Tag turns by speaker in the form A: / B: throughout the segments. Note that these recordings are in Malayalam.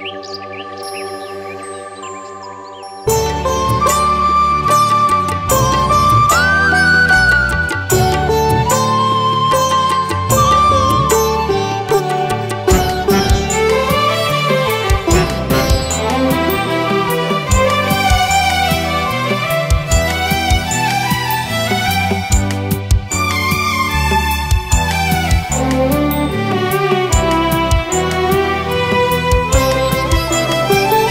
A: ും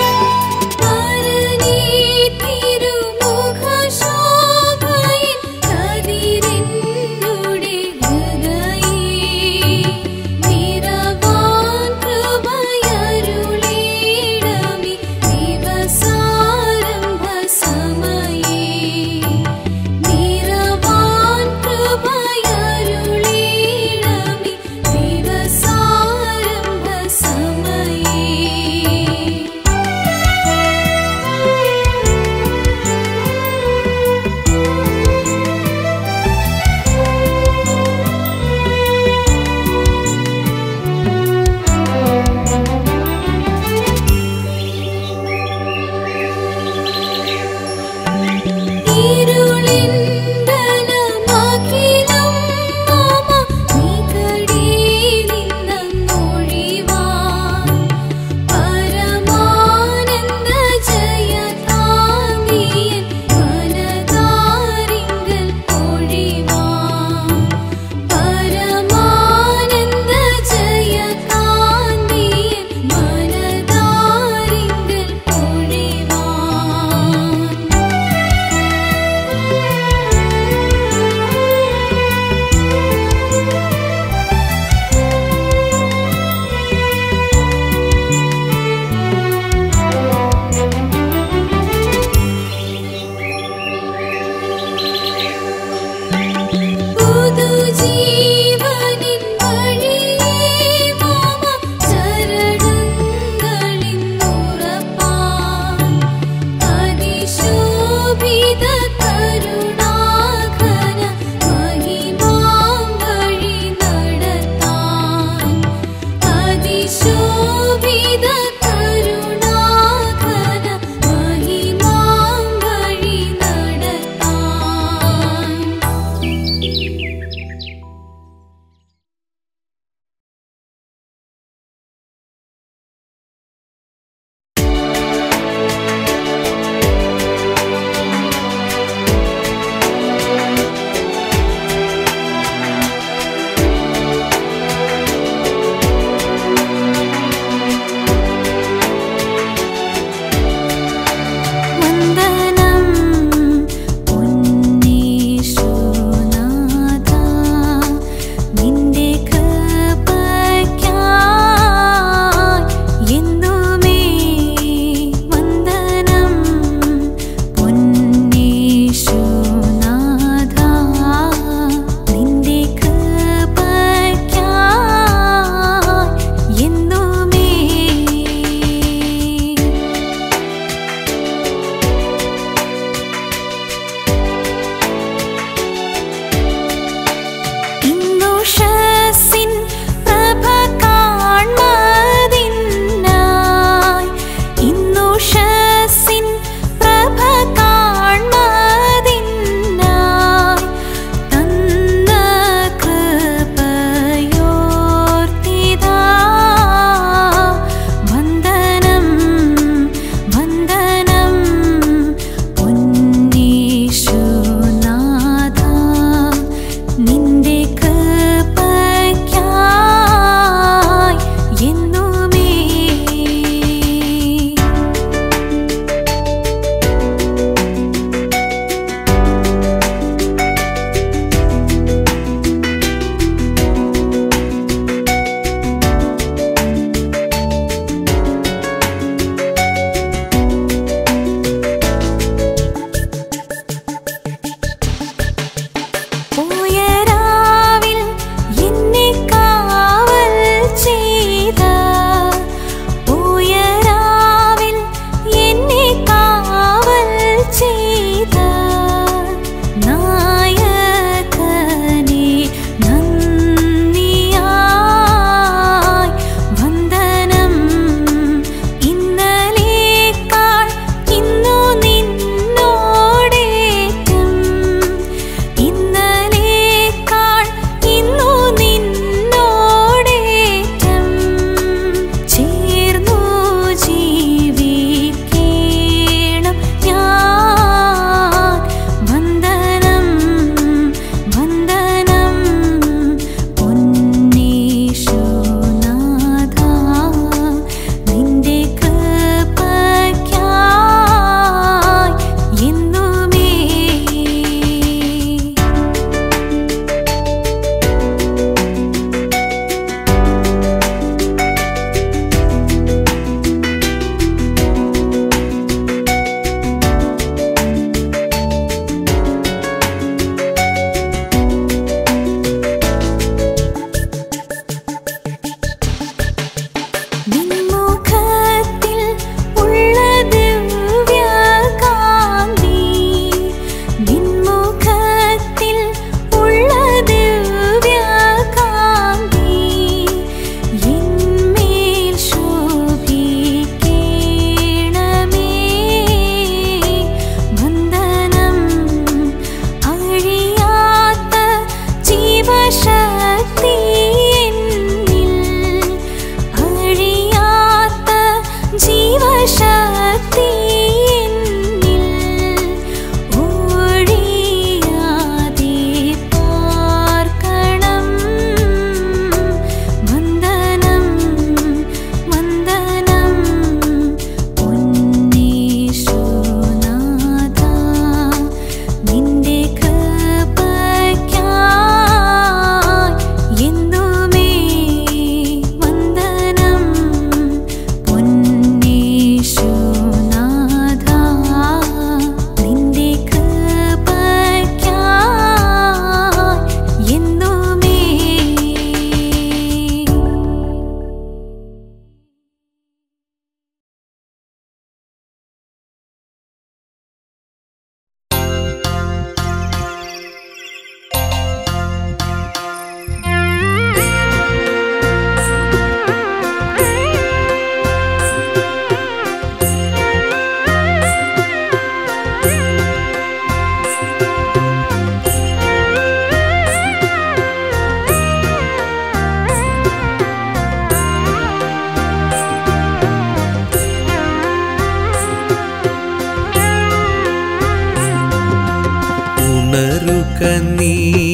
A: നീ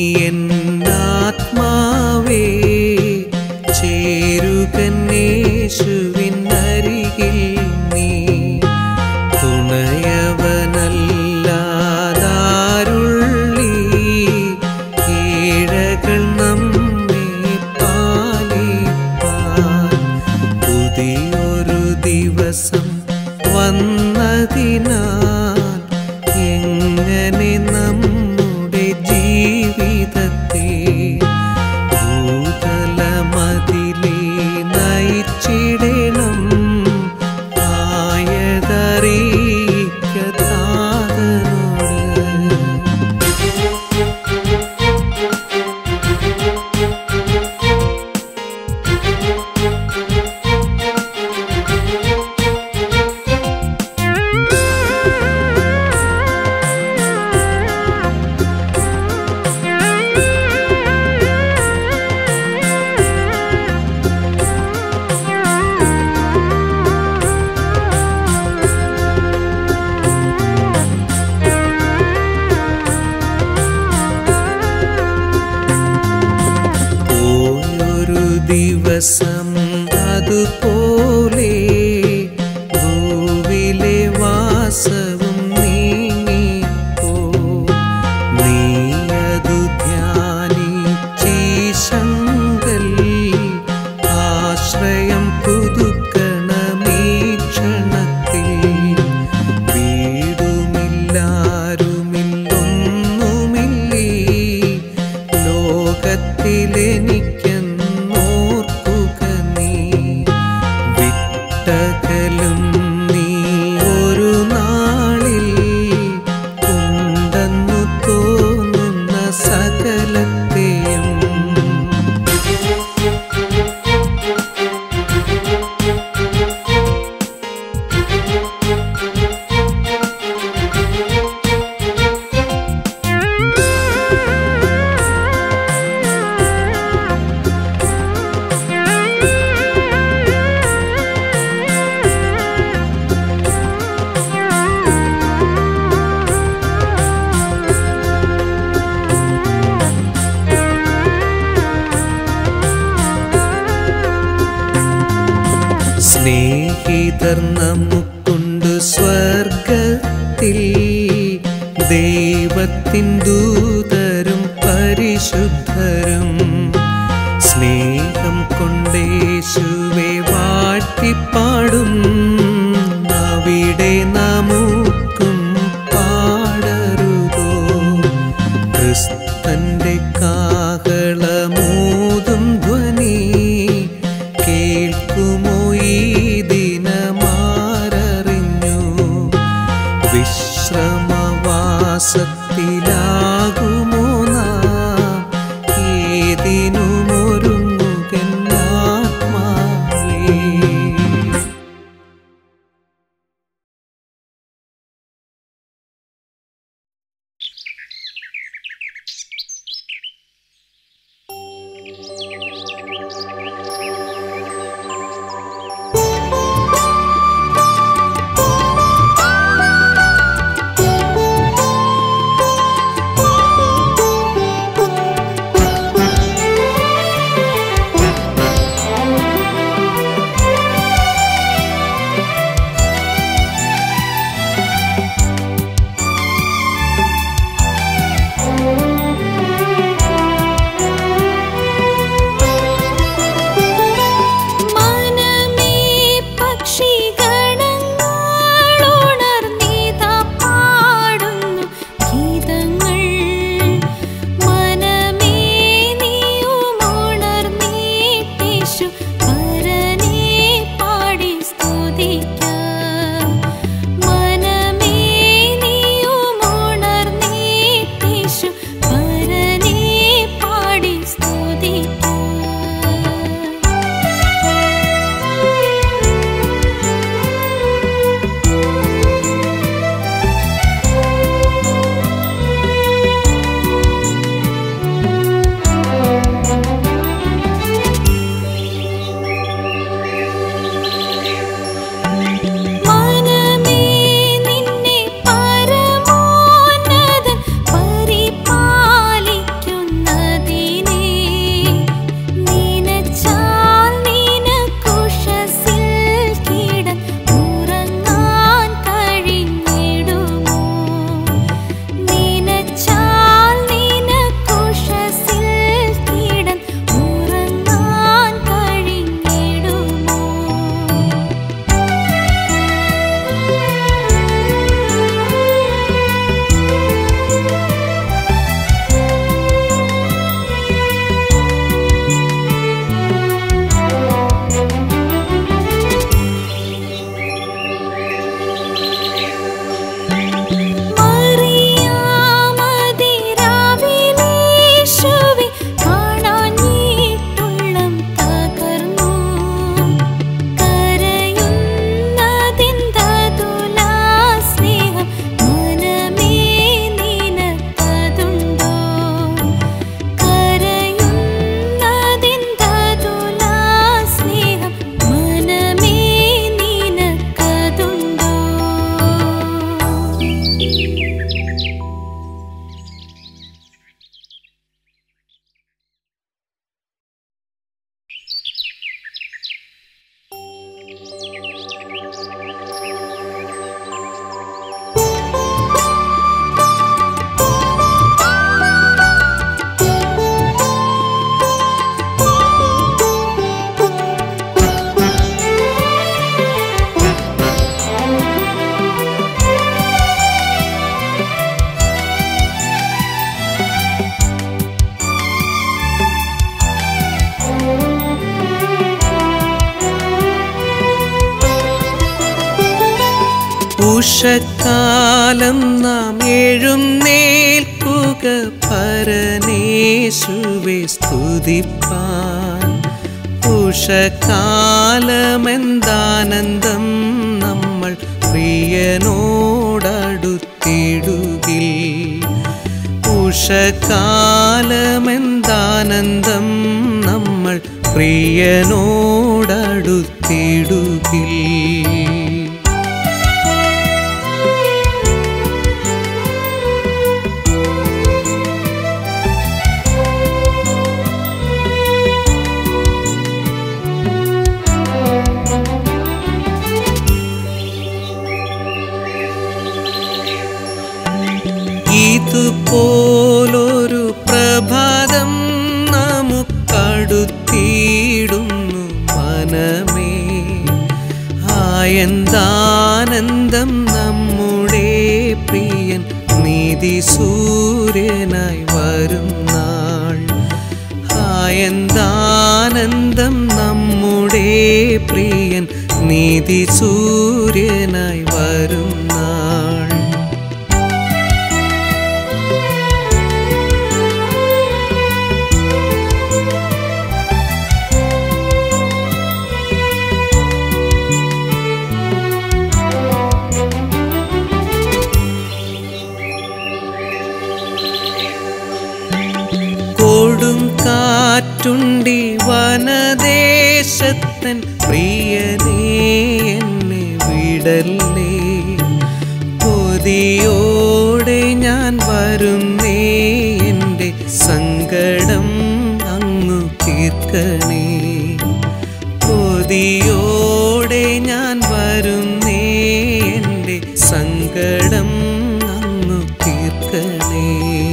A: എന്നാത്മാവേ ചേരുകന്നേശുവിൻ അരികിൽ നീ തുണയവനല്ലാതാരുള്ളി കീഴകൾ നമ്മെ പാലിപ്പാൻ പുതിയൊരു ദിവസം വന്നതിനാൽ എങ്ങനെ നമ്മുടെ ജീവിതത്തെ ഭൂതലമതിലേ നയിച്ചിടണം ആയതറിയിക്കതാതനോട് പോയൊരു ദിവസം അതുപോലെ ഭൂവിലെ വാസവും നീങ്ങിപ്പോ നീ അതു ധ്യാനിച്ചീശങ്കൽ ആശ്രയം പുതുക്കണമീ ക്ഷണത്തിൽ വീടുമില്ലാരുമില്ലൊന്നുമില്ലീ ലോകത്തിലെനിക്കെന്നോർക്കുക നീ വിട്ടകലും നീ ഒരു നാളിൽ ഉണ്ടെന്നു തോന്നുന്ന സകലത്തെയും സ്നേഹിതർ നമുക്കുണ്ട് സ്വർഗത്തിൽ ദൈവത്തിൻ ദൂതരും പരിശുദ്ധരും സ്നേഹം കൊണ്ടേശുവെ വാട്ടിപ്പാടും അവിടെ നമുക്കും പാടരുതോ ക്രിസ്തന്റെ കാഹളമൂതും ധ്വനി കേൾക്കുമോ ഈ ദിനമാരറിഞ്ഞു വിശ്രമവാസത്തിലാകുമോ നാം ഏതിനുമൊരുങ്ങുകന്നാത്മാവേ ഉഷക്കാലം നാം എഴുന്നേൽക്കുക പരനേശുവെ സ്തുതിപ്പാൻ ഉഷക്കാലമെന്താനന്ദം നമ്മൾ പ്രിയനോടടുത്തിടുകിൽ ഉഷക്കാലമെന്താനന്ദം നമ്മൾ പ്രിയനോടടുത്തിടുകിൽ ഇതുപോലൊരു പ്രഭാതം നമുക്കടുത്തിടുന്നു മനമേ ആയന്താനന്ദം നമ്മുടെ പ്രിയൻ നീതി സൂര്യനായി വരും നാൾ ആയന്താനന്ദം നമ്മുടെ പ്രിയൻ നീതി സൂര്യനായി വരും നാൾ കൊടും കാറ്റുണ്ടി വനദേശത്തൻ പ്രിയനേ എന്നെ വിടല്ലേ കൊതിയോടെ ഞാൻ വരുന്നേ എൻ്റെ സങ്കടം അങ്ങു തീർക്കണേ കൊതിയോടെ ഞാൻ വരുന്നേ എൻ്റെ സങ്കടം അങ്ങു തീർക്കണേ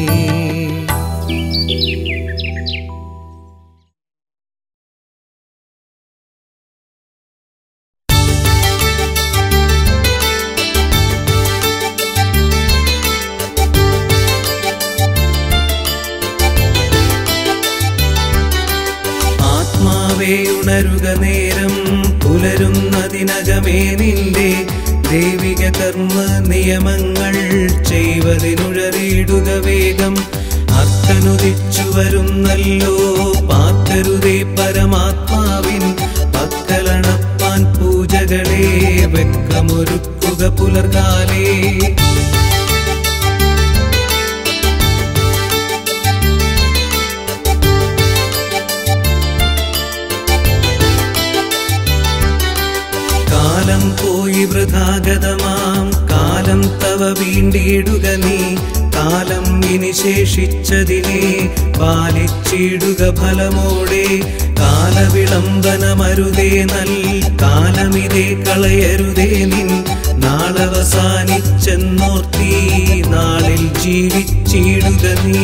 A: ആത്മാവേ ഉണരുക നേരം പുലരുന്നതിനകമേ നിന്റെ ദൈവിക കർമ്മ നിയമങ്ങൾ ചെയ്വതിനുഴറിയിടുക വേഗം അക്കനുദിച്ചു വരുന്നല്ലോ പാക്കരുതേ പരമാത്മാവിൻ പക്കലണപ്പാൻ പൂജകളെ വെക്കമൊരുക്കുക പുലർകാലേ കാലം പോയി വൃഥാഗതമാം കാലം തവ വീണ്ടിടുക നീ കാലം ഇനി ശേഷിച്ചതിനെ പാലിച്ചിടുക ഫലമോടെ കാലവിളംബനമരുതേ നൽ കാലമിതേ കളയരുതേ നിൻ നാളവസാനിച്ചെന്നോർത്തി നാളിൽ ജീവിച്ചിടുക നീ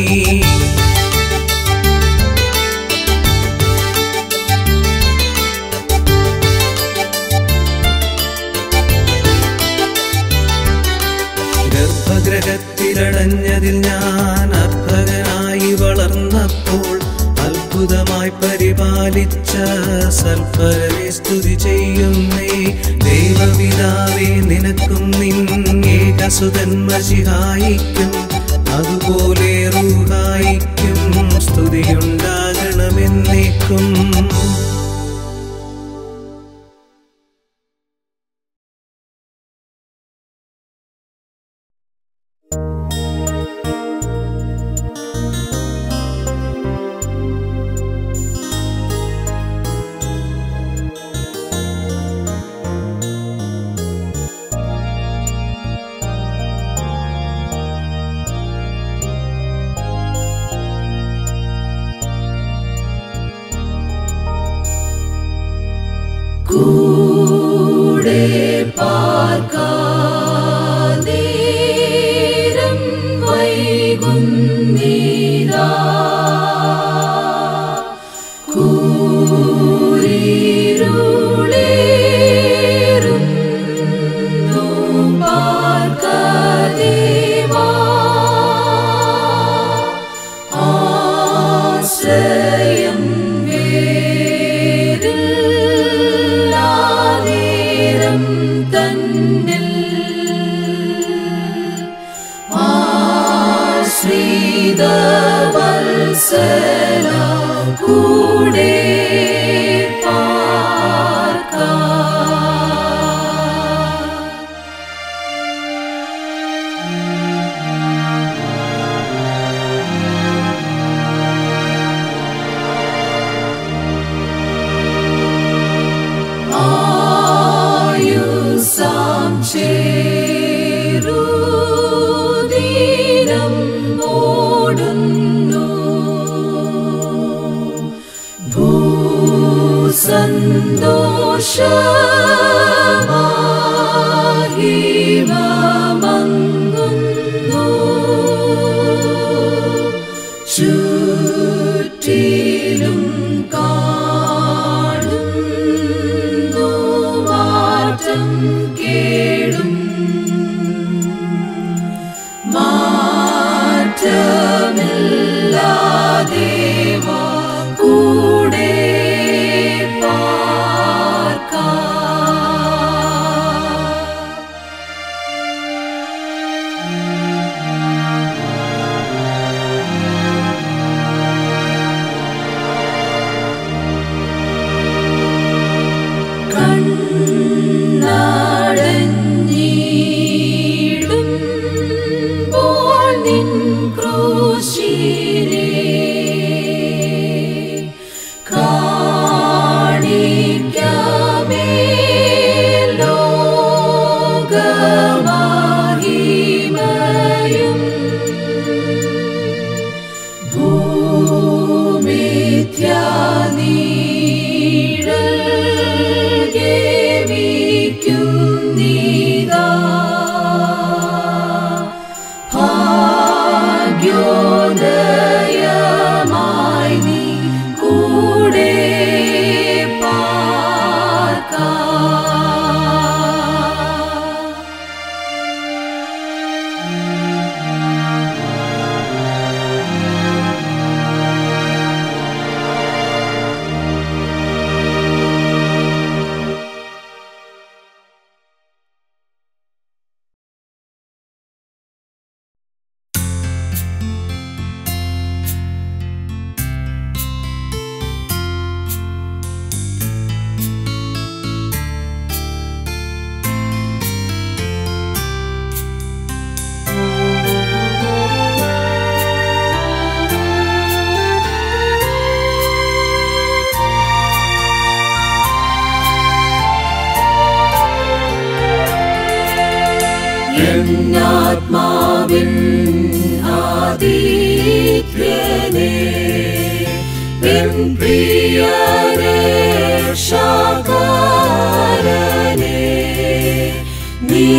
A: ഗർഭഗ്രഹത്തിലടഞ്ഞതിൽ ഞാൻ അർഭകനായി വളർന്നപ്പോൾ അത്ഭുതമായി പരിപാലിച്ച സൽപ്പരനെ സ്തുതി ചെയ്യുന്നേ ദൈവപിതാവേ നിനക്കും നിൻ ഏകസുതൻ മഷിഹായിക്കും അതുപോലെ റൂഹായിക്കും സ്തുതിയുണ്ടാകണമെന്നേക്കും
B: തന്നിൽ ആശ്രിത വത്സല കൂടെ പാർക്കാം ആയുസാം ചേരുദീനം ഓടുന്നു ഭൂസന്തോഷമാഹിമമങ്ങുന്നു ചുറ്റിലും കാണുന്നു മാറ്റം കേടും മാറ്റമില്ലാതെ വാ കൂടെ പാർക്കാം കണ്ണടഞ്ഞിടുമ്പോൾ നിൻ ക്രൂശിനെ കാണിക്കമേ ലോകമാഹിമയും ഭൂമിത്യാനീടൽഗേവിക്കുന്നീതാ ഭാഗ്യോദയമായി നീ കൂടെ പാർക്കാം എന്നാത്മാവിൻ ആദിത്യനേ എൻ പ്രിയ രക്ഷാകരനേ നീ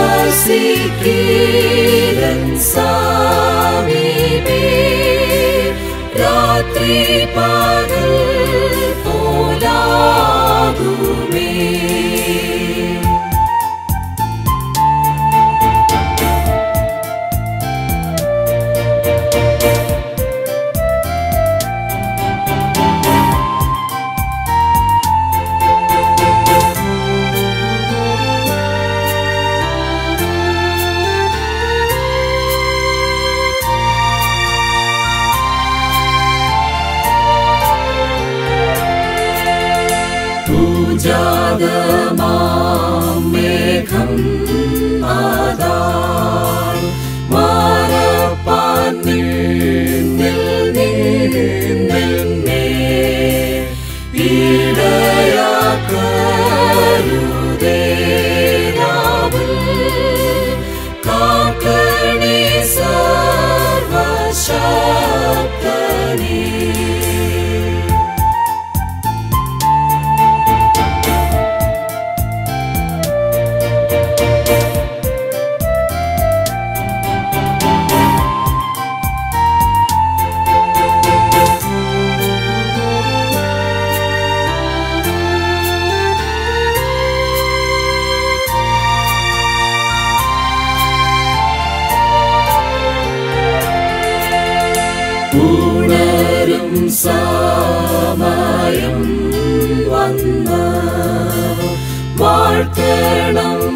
B: വസിക്കീരൻ സമീപേ രാത്രി പകൽ പോലാകുമേ പൂജാതമാമേഘം ആദാൻ മാരപ്പാൻ നിന്നിൽ നിന്നെ ഈടയാക്കരുതേരാവിൽ കാക്കണി സർവശക്തനേ ഉണരും സമയം വന്ന് വാഴ്ത്തപ്പെടുന്നേ വാഴ്ത്തണം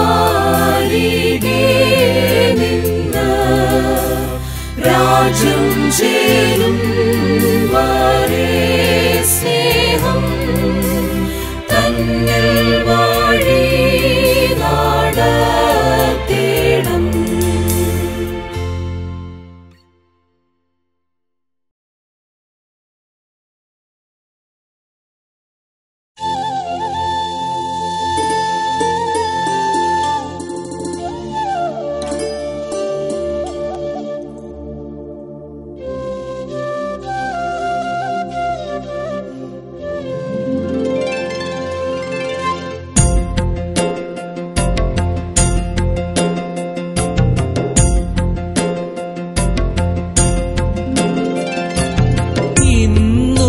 B: ആരികെ നിന്ന് രാജ്യം ചേരും വരെ സ്നേഹം തന്നിൽ വഴി നടത്തേണം
A: ഇന്നു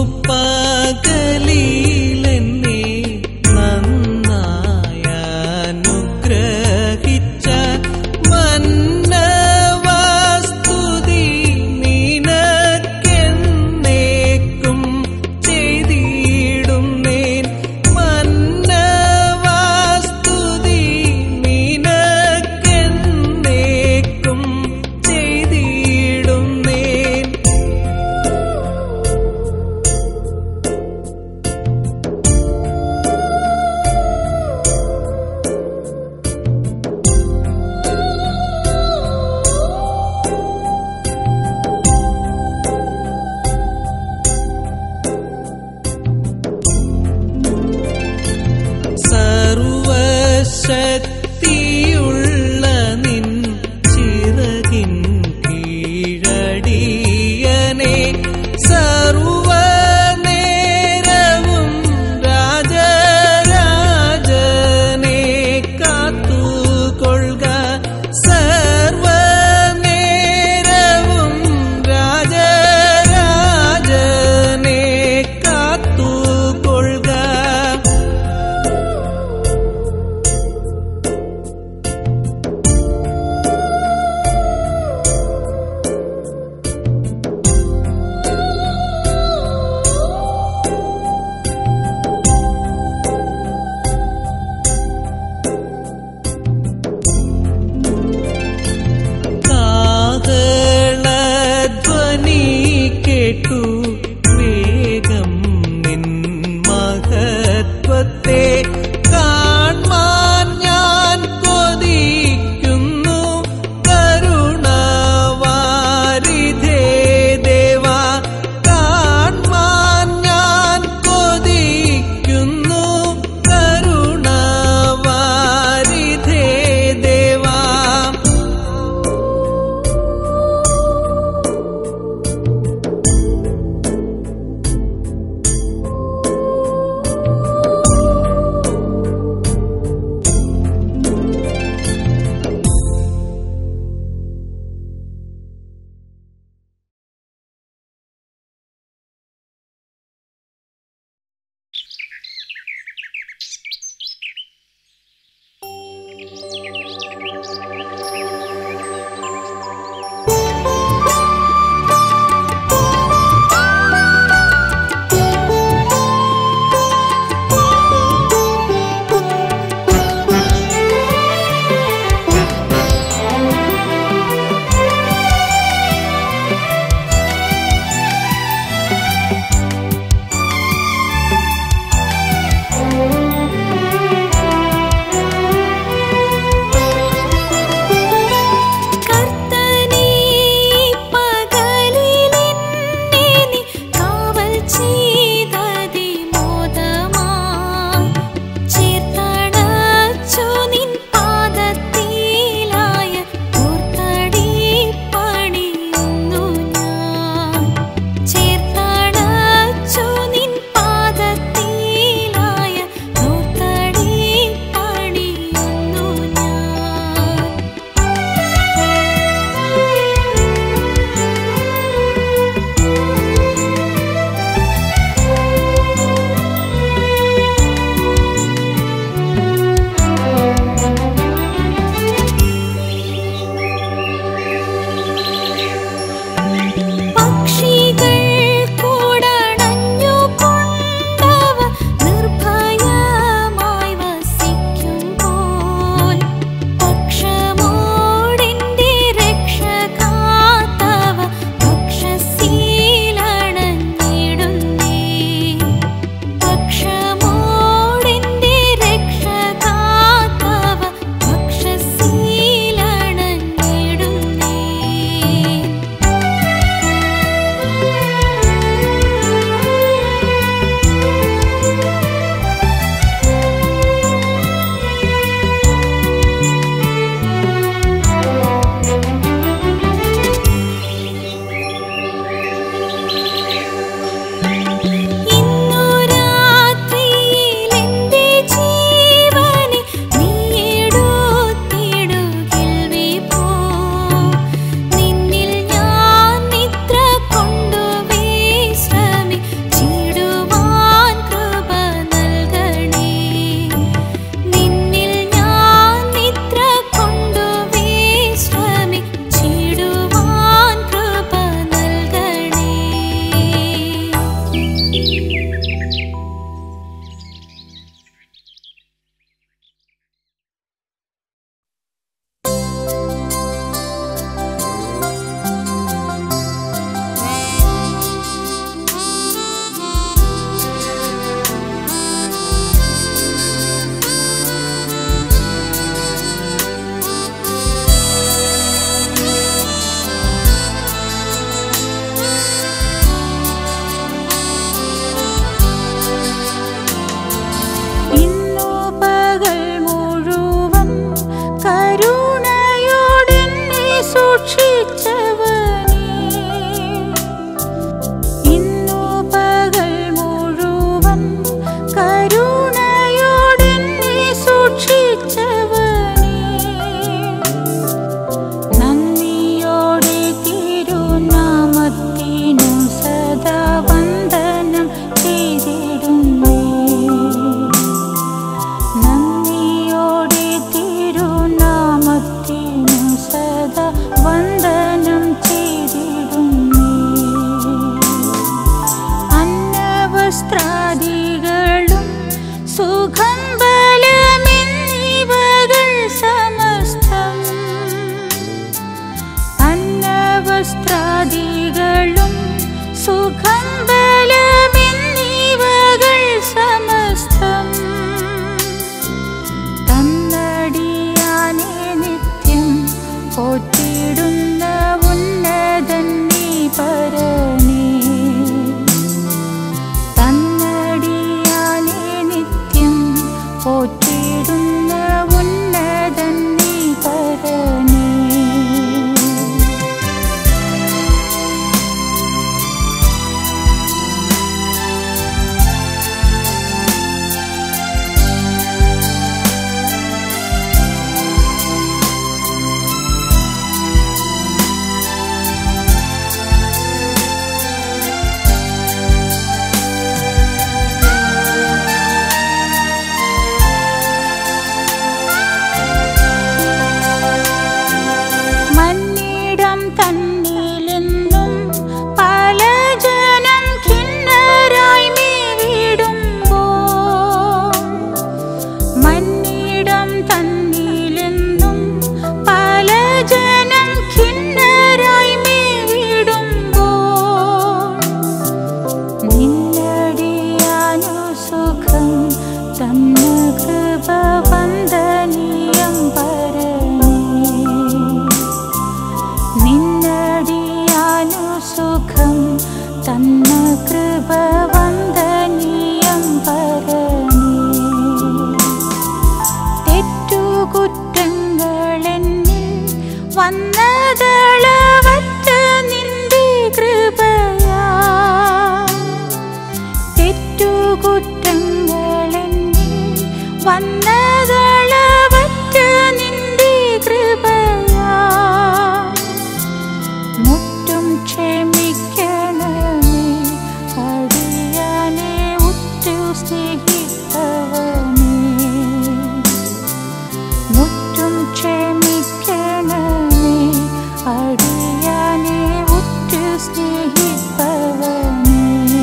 A: പകലിലെന്നെ നന്നായ അനുഗ്രഹിച്ച മന്നവസ്തുതി നിനക്കെന്നേക്കും ചെയ്തിടുന്നേൻ മന്നവസ്തുതി നിനക്കെന്നേക്കും ചെയ്തിടുന്നേൻ സർവശക്തിയുള്ള നിൻ ചിറകിൻ കീഴടിയനെ സർവനേരവും രാജരാജനെ കാത്തുകൊള്ളുക സർവനേരവും രാജരാജനെ കാത്തുകൊള്ളുക കാഹളധ്വനി കേട്ടു വേഗം നിൻ മഹത്വത്തെ കാൺമാൻ ഞാൻ കൊതിക്കുന്നു കരുണവാരിധേ ദേവാ കാൺമാൻ ഞാൻ കൊതിക്കുന്നു കരുണവാരിധേ ദേവാ
C: പോറ്റിടുന്ന ഉന്നതൻ നീ പരനേ തന്നടിയാലേ നിത്യം പോറ്റിടുന്ന ഉന്നതൻ നീ പരനേ മന്നിടം തന്നിലെന്നും പല ജനം ഖിന്നരായി മേവിടുമ്പോൾ മന്നിടം തന്നിലെന്നും പല ജനം ഖിന്നരായി മേവിടുമ്പോൾ നിന്നടിയാനു സുഖം തന്ന കൃപ വന്ദനീയം പരനേ നിന്നടിയാനു സുഖം തന്ന കൃപ വന്ദനീയം പരനേ തെറ്റുകുറ്റങ്ങളെന്നിൽ വന്നതളവറ്റ നിന്റെ കൃപയാ തെറ്റുകുറ്റങ്ങളെന്നിൽ വന്നതളവറ്റ നിന്റെ കൃപയാ മുറ്റും ക്ഷമിക്കണമേ അടിയാനെ ഉറ്റു സ്നേഹിത്തവനേ മുറ്റും ക്ഷമിക്കണമേ അടിയാനെ ഉറ്റു സ്നേഹിപ്പവനേ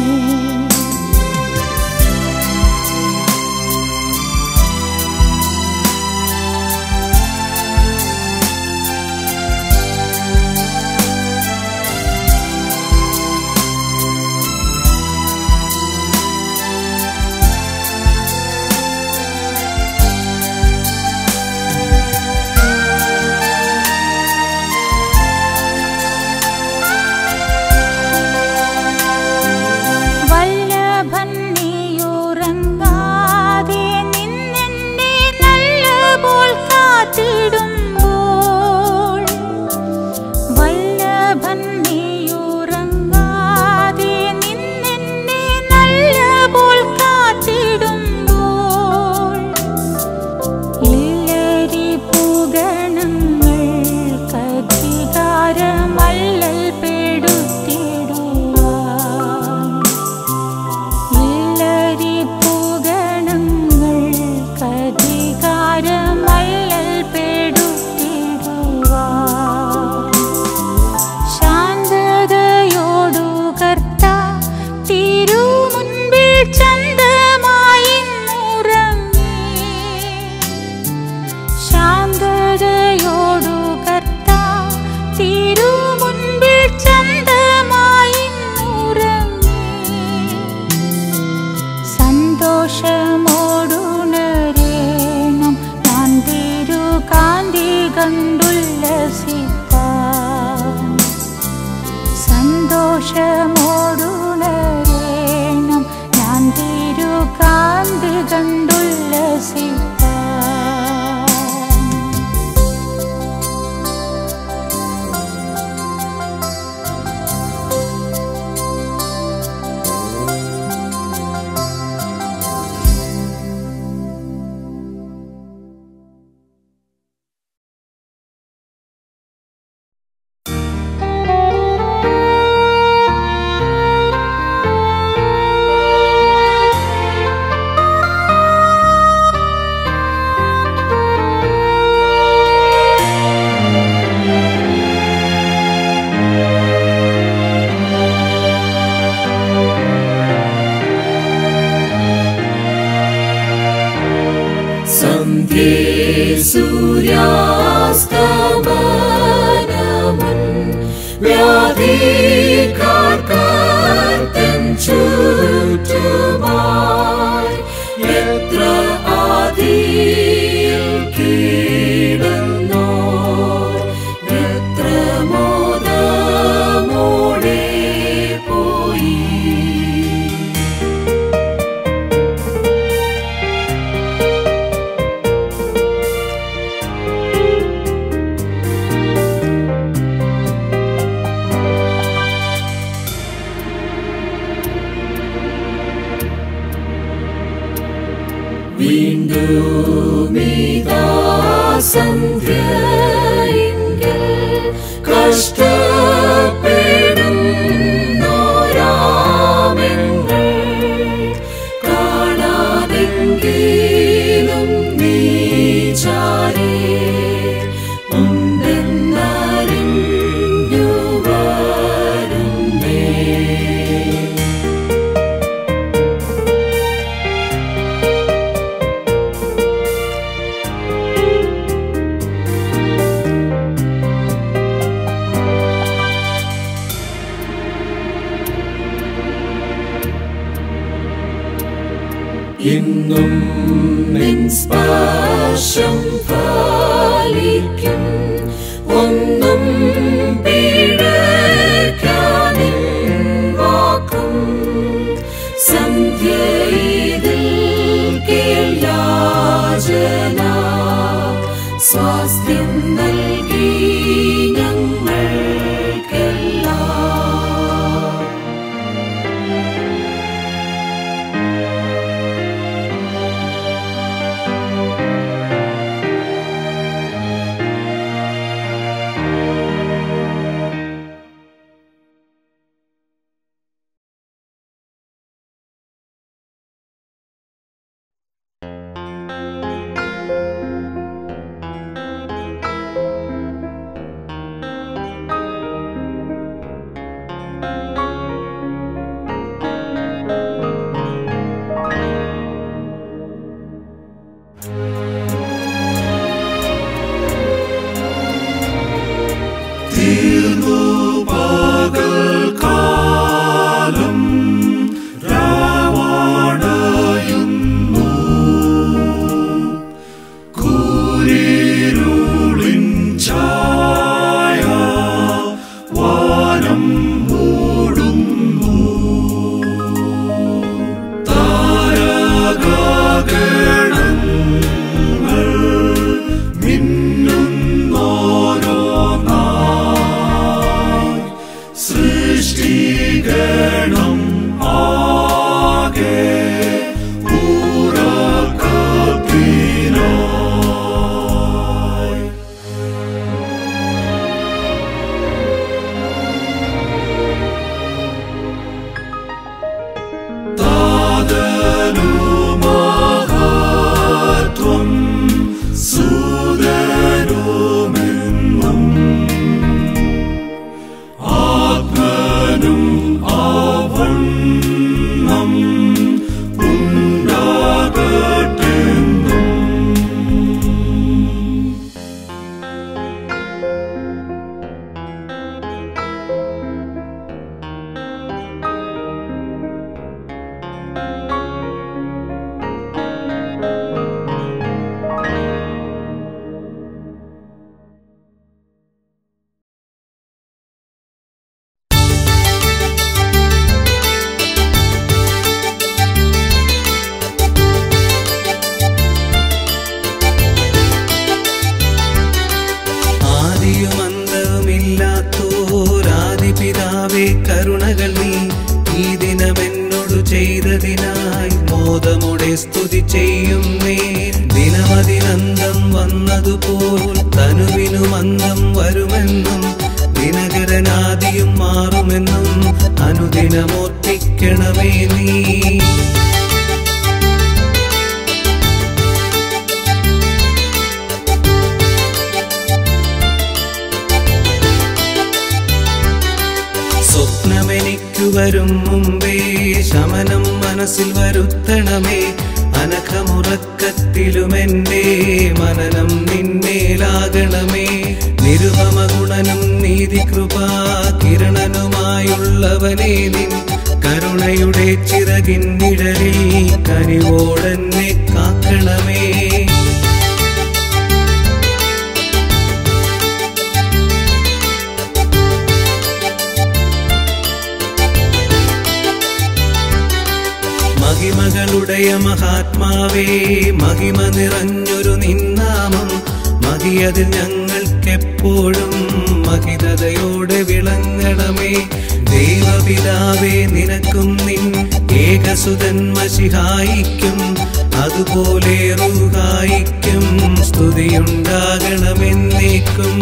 C: വല്ലഭൻ നീയുറങ്ങാതെ നിന്നെന്നെ നല്ലപോൽ കാത്തിടുമ്പോൾ വല്ലഭൻ നീയുറങ്ങാതെ നിന്നെന്നെ നല്ലപോൽ കാത്തിടുമ്പോൾ ഇല്ലരി പൂഗണങ്ങൾ കധികാരമല്ലൽ പെടുത്തിടുവാൻ ഇല്ലരി പൂഗണങ്ങൾ കധികാരമല്ലൽ പെടുത്തിടുവാൻ ശാന്തതയോടു കർത്ത തിരുമുൻപിൽ ചന്തമായി ഉറങ്ങി ശാന്തതയോടു കർത്ത തിരുമുൻപിൽ ചന്തമായി ഉറങ്ങി സന്തോഷമോടുണരേണം ഞാൻ തിരുകാന്തി കണ്ടുല്ലസിപ്പാൻ സന്തോഷമോടുണരേണം ഞാൻ തിരുകാന്തി കണ്ടുല്ലസിപ്പാൻ
B: സന്ധ്യേ സൂര്യാസ്തമനമുൻ വ്യാധിക്കാർക്കർത്തൻ ചുറ്റുമായി എത്ര ആദിയിൽ കീടുന്നോർ സ്വാസ്ഥ്യം നൽകി ഞങ്ങൾക്കെല്ലാം
A: ആദിയുമന്തവുമില്ലാത്തോരാദിപിതാവേ കരുണകൾ നീ ഈ ദിനമെന്നോടു ചെയ്തതിനായി മോദമുടെ സ്തുതി ചെയ്യുന്നേ ദിനമതിനന്തം വന്നതുപോൽ തനുവിനും അന്തം വരുമെന്നും ദിനകരനാദിയും മാറുമെന്നും അനുദിനമോർപ്പിക്കണമേ നീ സ്വപ്നമെനിക്കു വരും മുമ്പേ ശമനം മനസ്സിൽ വരുത്തണമേ അനഖമുറക്കത്തിലുമെന്റെ മനനം നിന്മേലാകണമേ നിരുപമ ഗുണനും നീതികൃപാ കിരണനുമായുള്ളവനെ നിൻ കരുണയുടെ ചിറകിൻ നിഴലിൽ കനിവോടെന്നെ കാക്കണമേ മഹിമകളുடைய മഹാത്മാവേ മഹിമ നിറഞ്ഞൊരു നിന്നാമം മഹിയതിൽ ഞങ്ങൾക്കെപ്പോഴും മഹിതതയോടെ വിളങ്ങണമേ ദൈവപിതാവേ നിനക്കും നിൻ ഏകസുതൻ മഷിഹായിക്കും അതുപോലെ റുഹായിക്കും സ്തുതിയുണ്ടാകണമെന്നേക്കും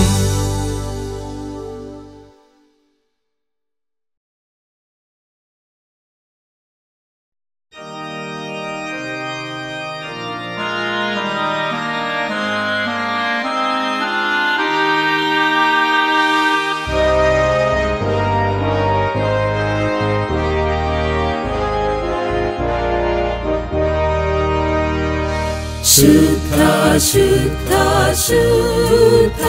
B: ശുദ്ധ ശുദ്ധ ശുദ്ധ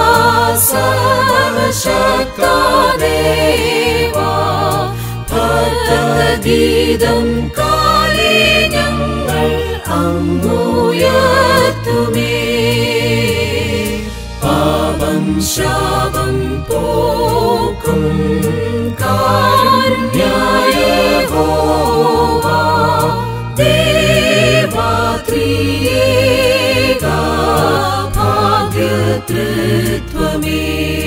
B: സർവശക്ത ദേവാ ഭക്തഗീതം കാലേ ഞങ്ങൾ അങ്ങുയർത്തുമേ പാപം ശാപം പോക്കും കാരുണ്യായ ഹോവാ ദേവാത്രിയേക ത്രിത്വമേ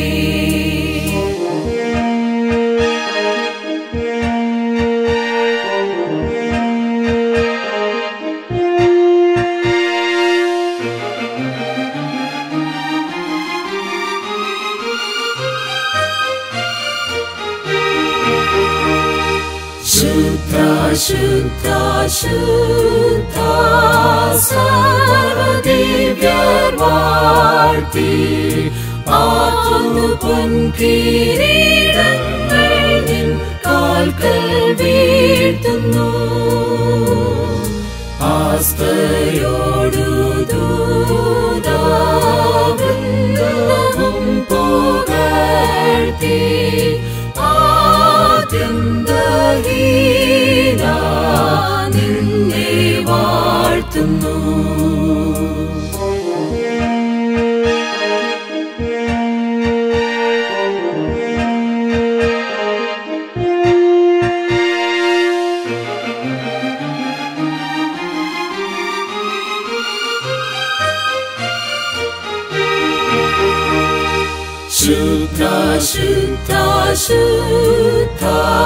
B: ശുദ്ധ ശുദ്ധ ശുദ്ധ സർവദിവ്യർ വാഴ്ത്തി ആറ്റുന്നു പൊൻകിരീടങ്ങൾ നിൻ കാൽക്കൽ വീഴ്ത്തുന്നു ആസ്തയോടു ദൂതാവൃന്ദവും പുകഴ്ത്തി ആദ്യന്തഹീന നിന്നെ വാഴ്ത്തുന്നു ശുദ്ധ ശുദ്ധ ശുദ്ധ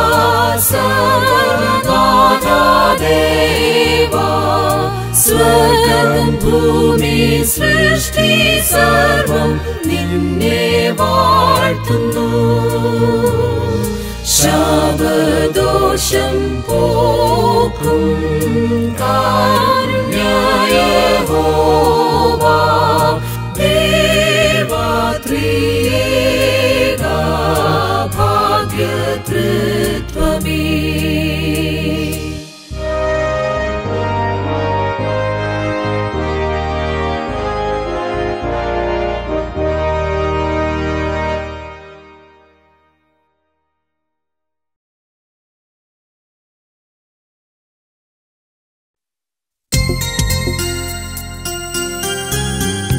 B: സർവനാഥദേവ സ്വർഗം ഭൂമി സൃഷ്ടി സർവം നിന്നെ വാഴ്ത്തുന്നു ശാപദോഷം പോക്കും കാരുണ്യയഹോവാ ദേവാത്രിയേക ഭാഗ്യതൃത്വമേ
D: ും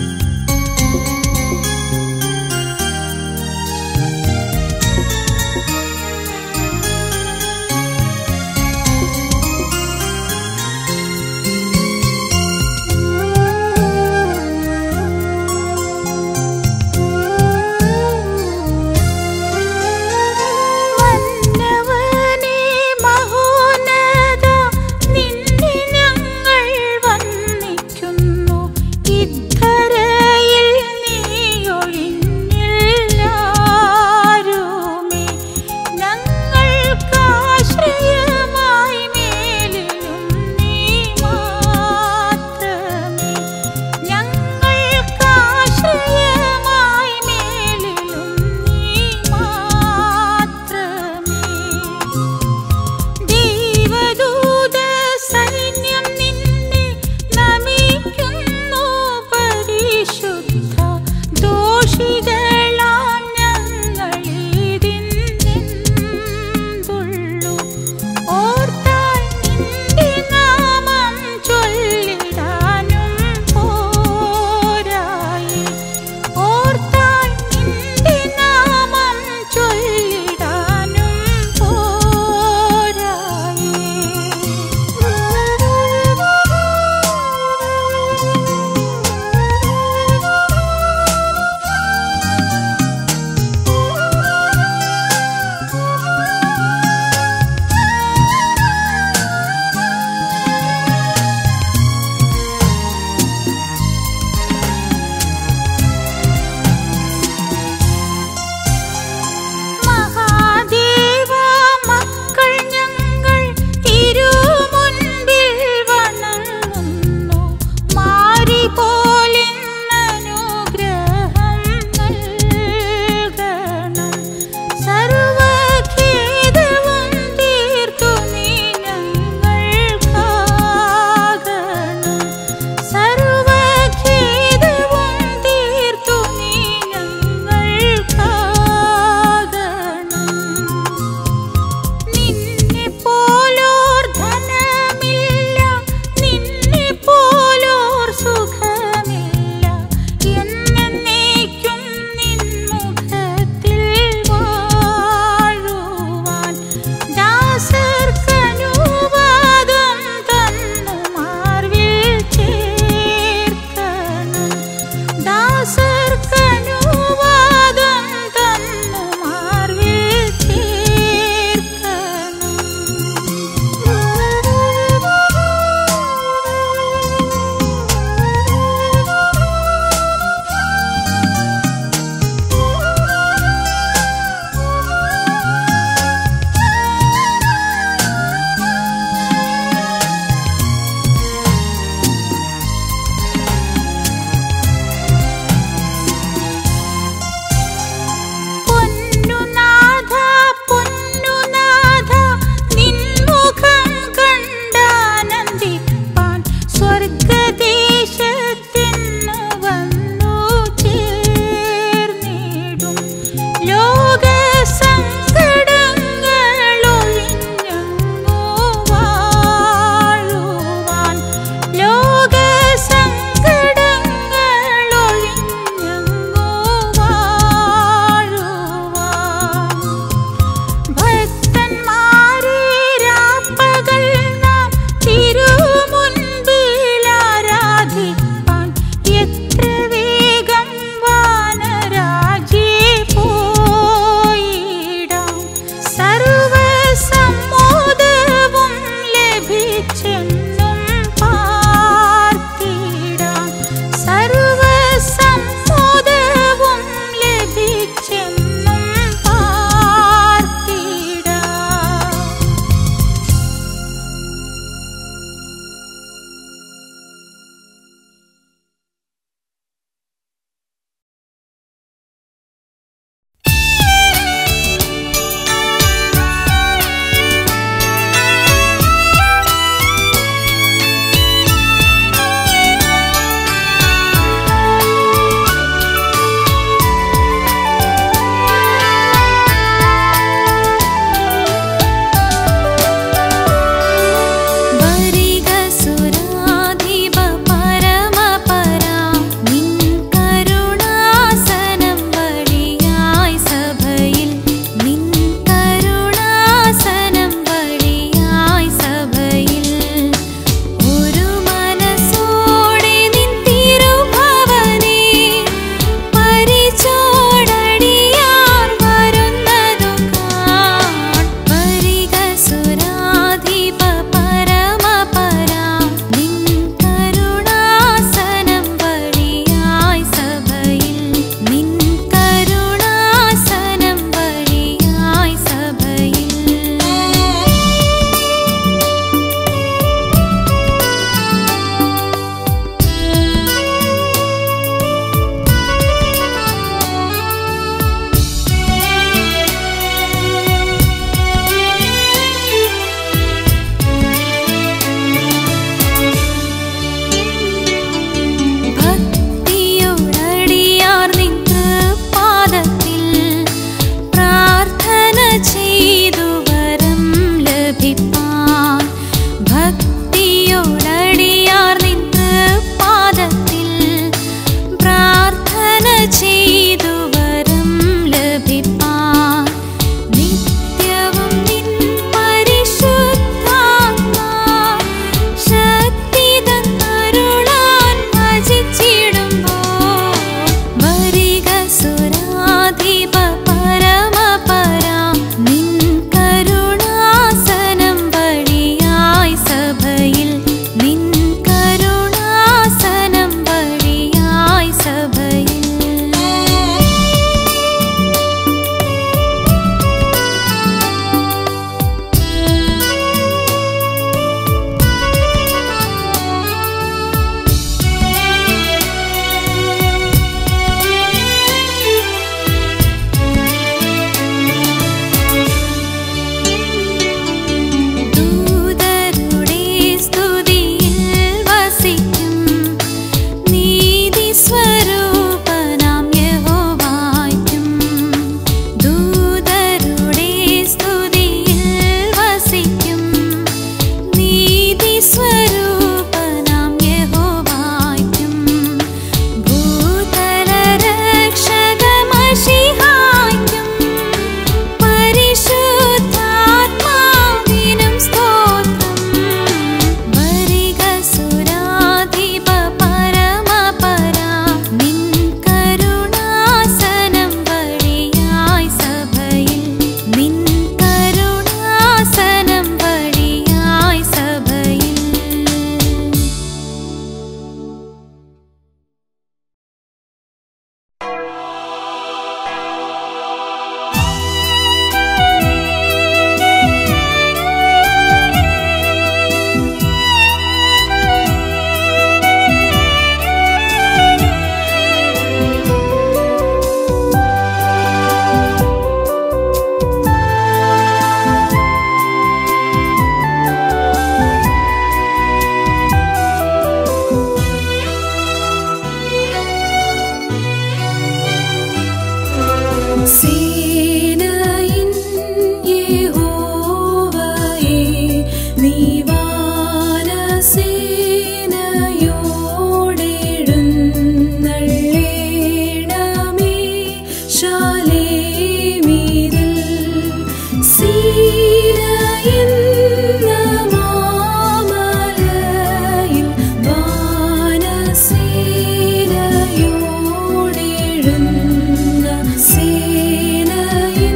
B: സേനയിൻ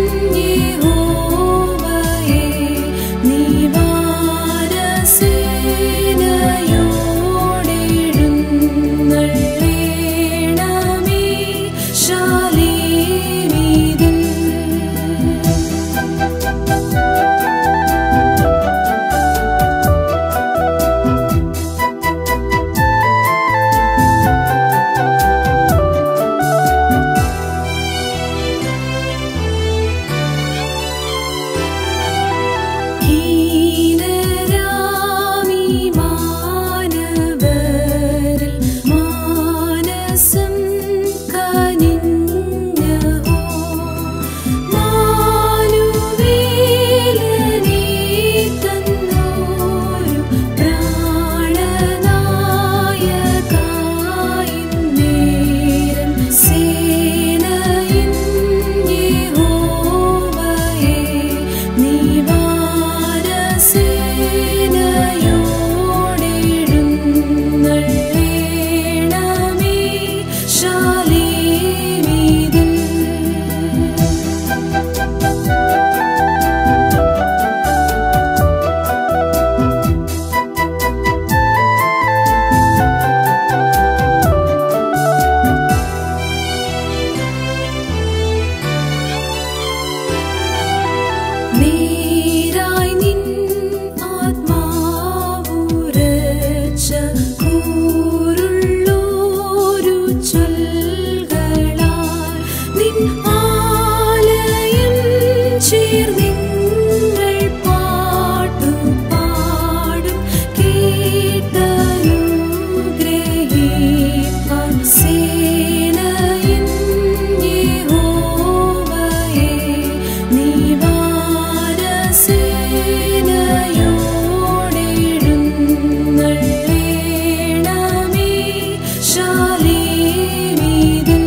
B: യഹോവയേ നീ വാരസേനയോടെഴുന്നള്ളേണമേ ശാലേമീതിൽ ഹീനരാമി മാനവരിൽ മാനസം കനിഞ്ഞഹോ മാനുവേലനേ തന്നോരു പ്രാണനായകായിന്നേരം സേനയിൻ യഹോവയേ നീ വാരസേനയോടെഴുന്നള്ളേണമേ ശാലേമീതിൽ നേരായി നിൻ ആത്മാവുരച്ച കൂറുള്ളോരു ചൊൽകളാൽ നിൻ ആലയം ചേർന്നിങ്ങൾ പാട്ടുപാടും കേട്ടനുഗ്രഹിപ്പാൻ സേനയിൻ യഹോവയേ നീ വാരസേനയോടെഴുന്നള്ളേണമേ ശാലേമീതിൽ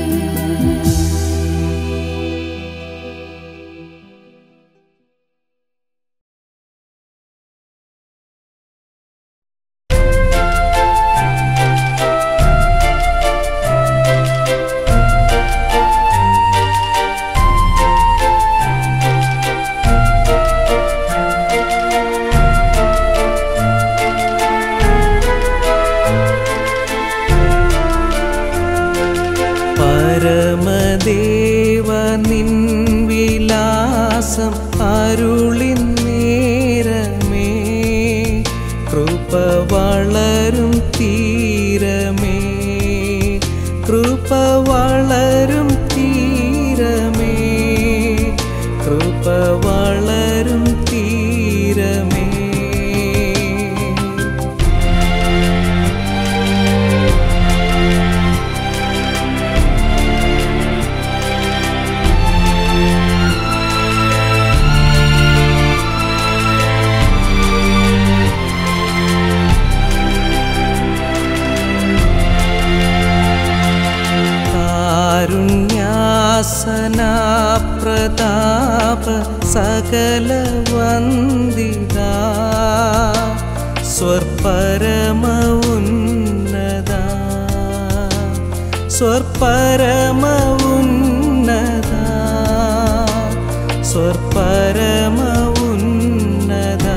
A: പരമദേവ നിൻ വിലാസം അരുളിൻ നേരമേ കൃപ വളരും തീരമേ കൃപ വളരും തീരമേ കൃപ വളരും തീരമേ കാരുണ്യാസന പ്രതാപ സകല വന്ദിത സ്വർപരമ ഉന്നത സ്വർപരമ ഉന്നത സ്വർപരമ ഉന്നത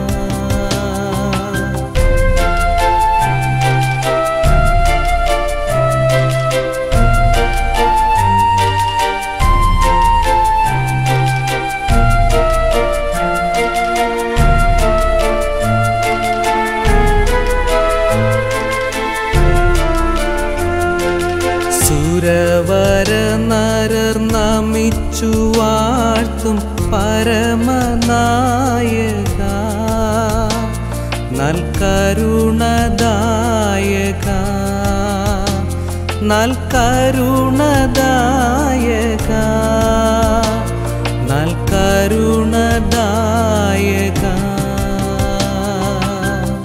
A: സുരവര നരർ നമിച്ചു വാഴ്ത്തും പരമനായക നൽകരുണദായക നൽകരുണദായക നൽകരുണദായക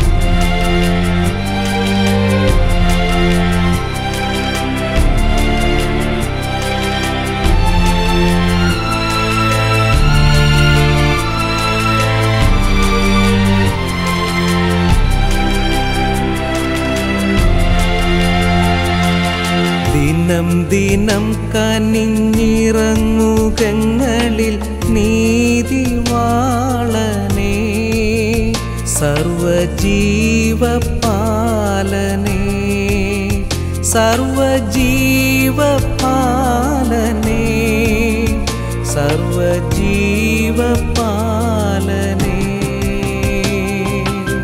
A: ദിനം ദിനം കനിഞ്ഞിറങ്ങുകങ്ങളിൽ നീതിവാളനേ സർവജീവപാലനേ സർവജീവപാലനേ സർവജീവപാലനേ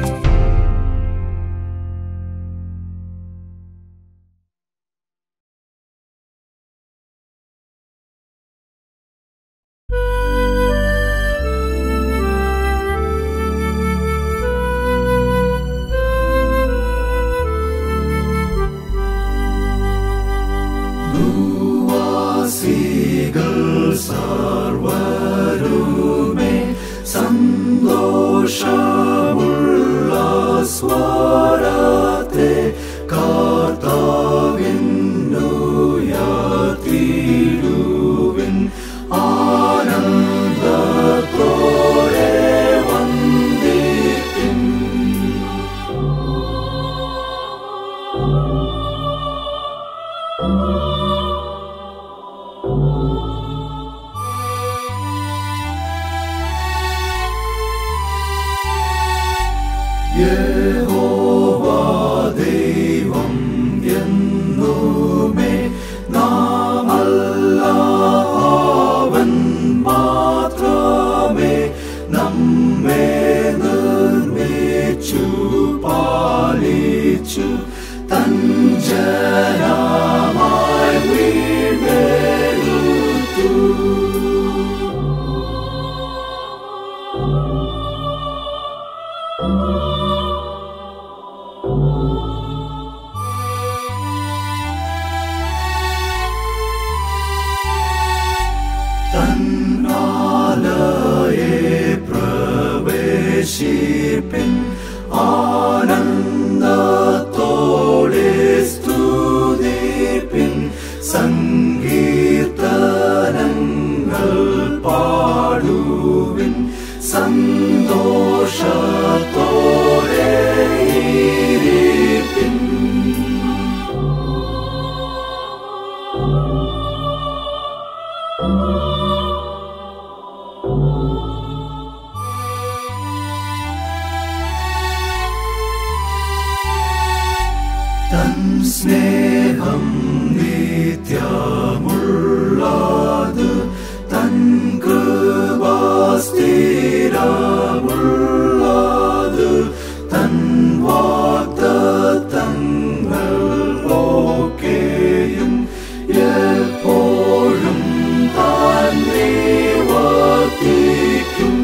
D: തൻ സ്നേഹം നിത്യമുള്ളത് തൻ കൃപാസ്ഥിരമുള്ളത് തൻ വാഗ്ദത്തങ്ങൾ ഒക്കെയും എപ്പോഴും താൻ നിവർത്തിക്കും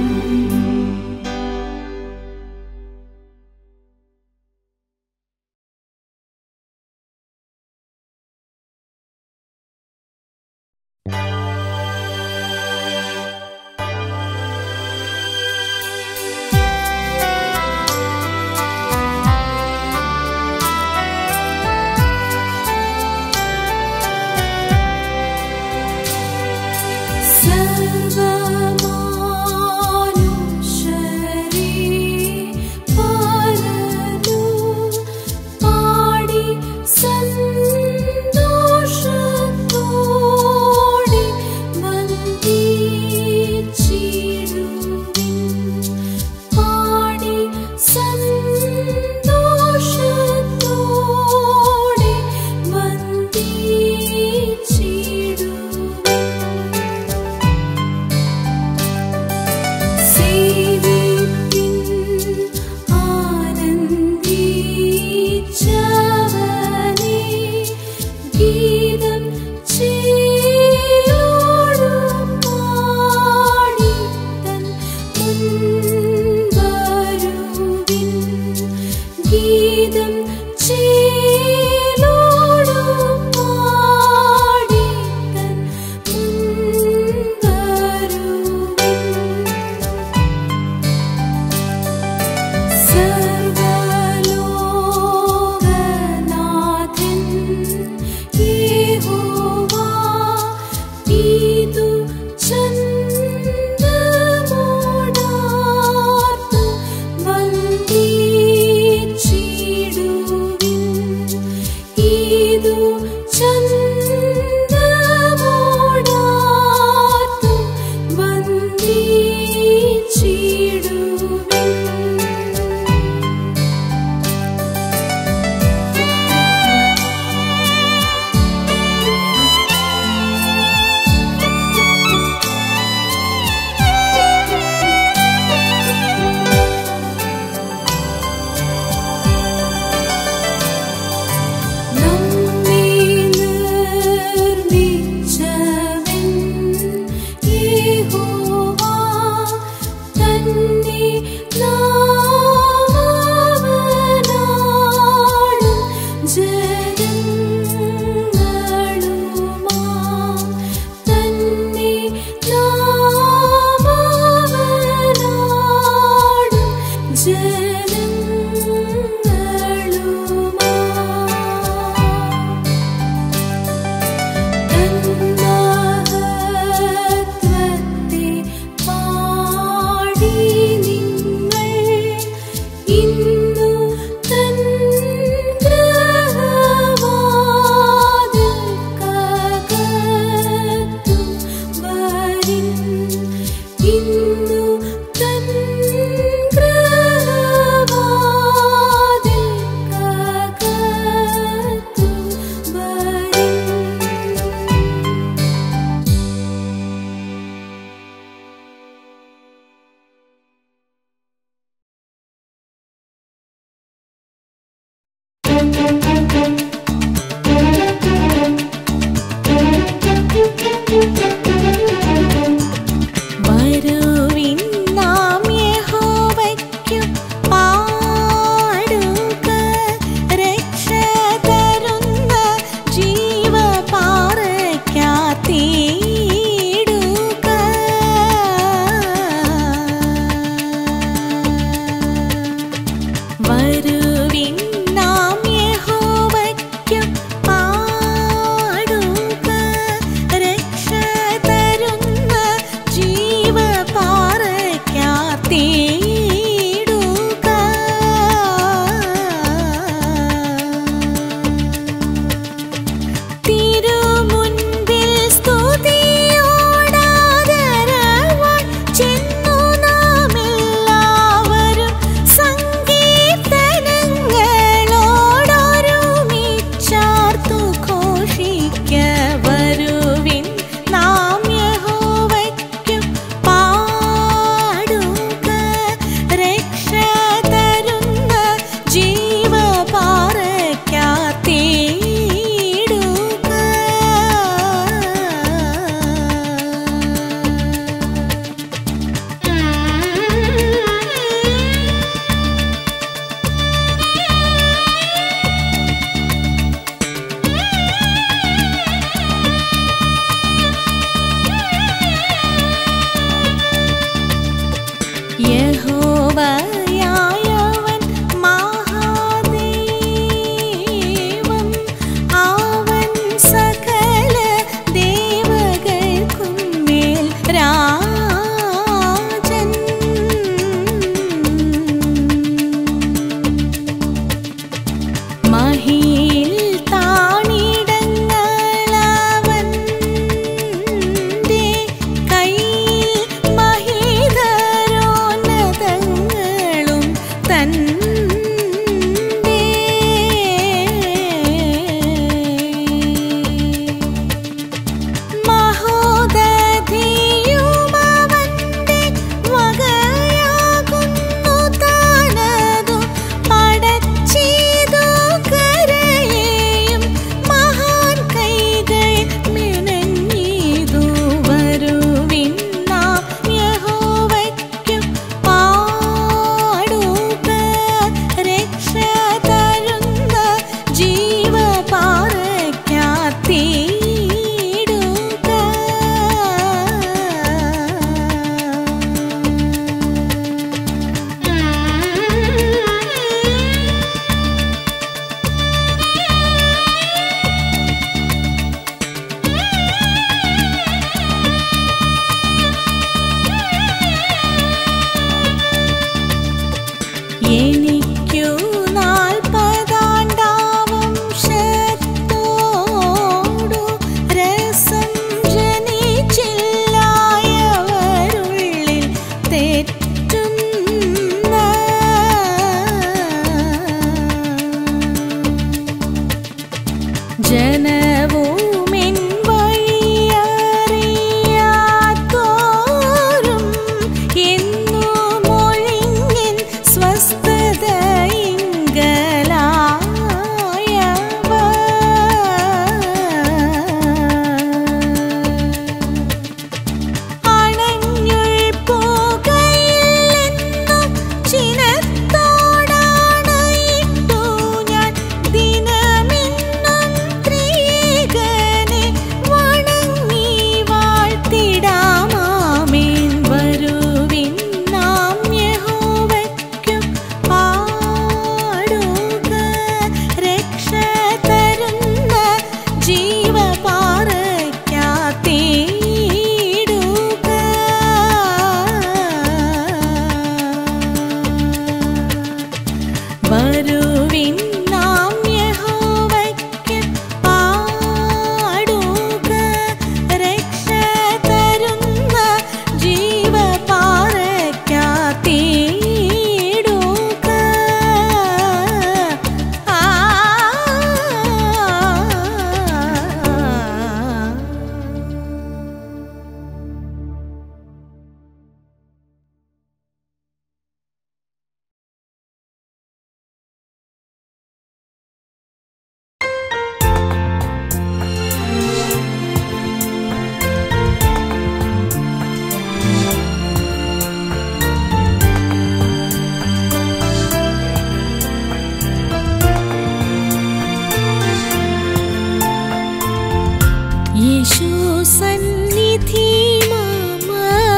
B: യേശു സന്നിധി മമ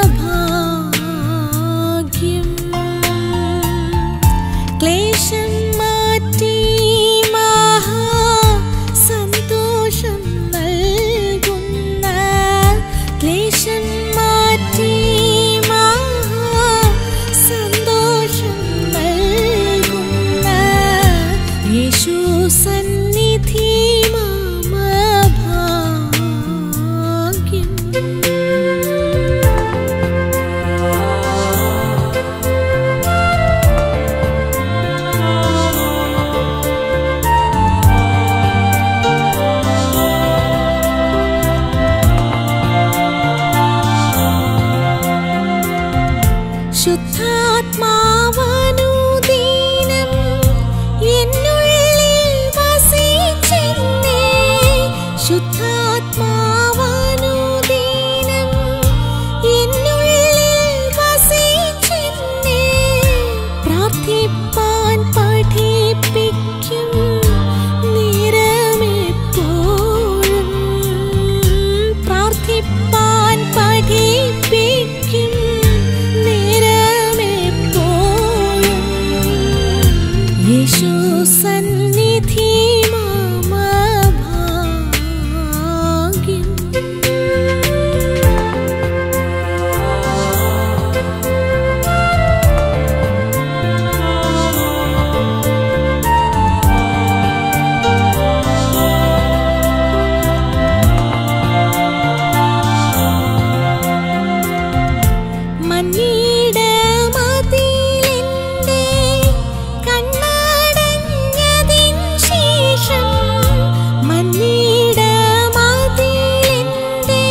B: ഭാഗ്യം ക്ലേശം മാറ്റി മഹാ സന്തോഷം നൽകുന്ന ക്ലേശം മാറ്റി മഹാ സന്തോഷം നൽകുന്ന യേശു സന്നിധി മമ ഭാഗ്യം ശുദ്ധാത്മാവനുദീനം എന്നുള്ളിൽ വസിച്ചെന്നേ ശുദ്ധാത്മാവനുദീനം എന്നുള്ളിൽ വസിച്ചെന്നേ പ്രാർത്ഥിപ്പാൻ പഠിപ്പിക്കും നേരമെപ്പോഴും പ്രാർത്ഥിപ്പാൻ പഠിപ്പിക്കും നേരമെപ്പോഴും യേശു സന്നിധി മമ ഭാഗ്യം മന്നീട മതിലിന്റെ കണ്ണടഞ്ഞതിൻ ശേഷം മന്നീട മതിലിന്റെ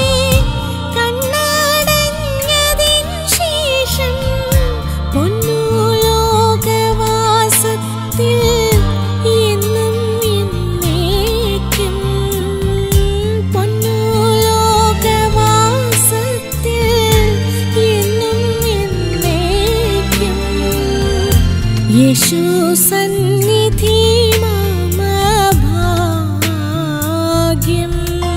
B: കണ്ണടഞ്ഞതിൻ ശേഷം പൊന്നു ലോകവാസത്തിൽ എന്നും എന്നേക്കും പൊന്നു ലോകവാസത്തിൽ എന്നും എന്നേക്കും യേശു സന്നിധി മമ ഭാഗ്യം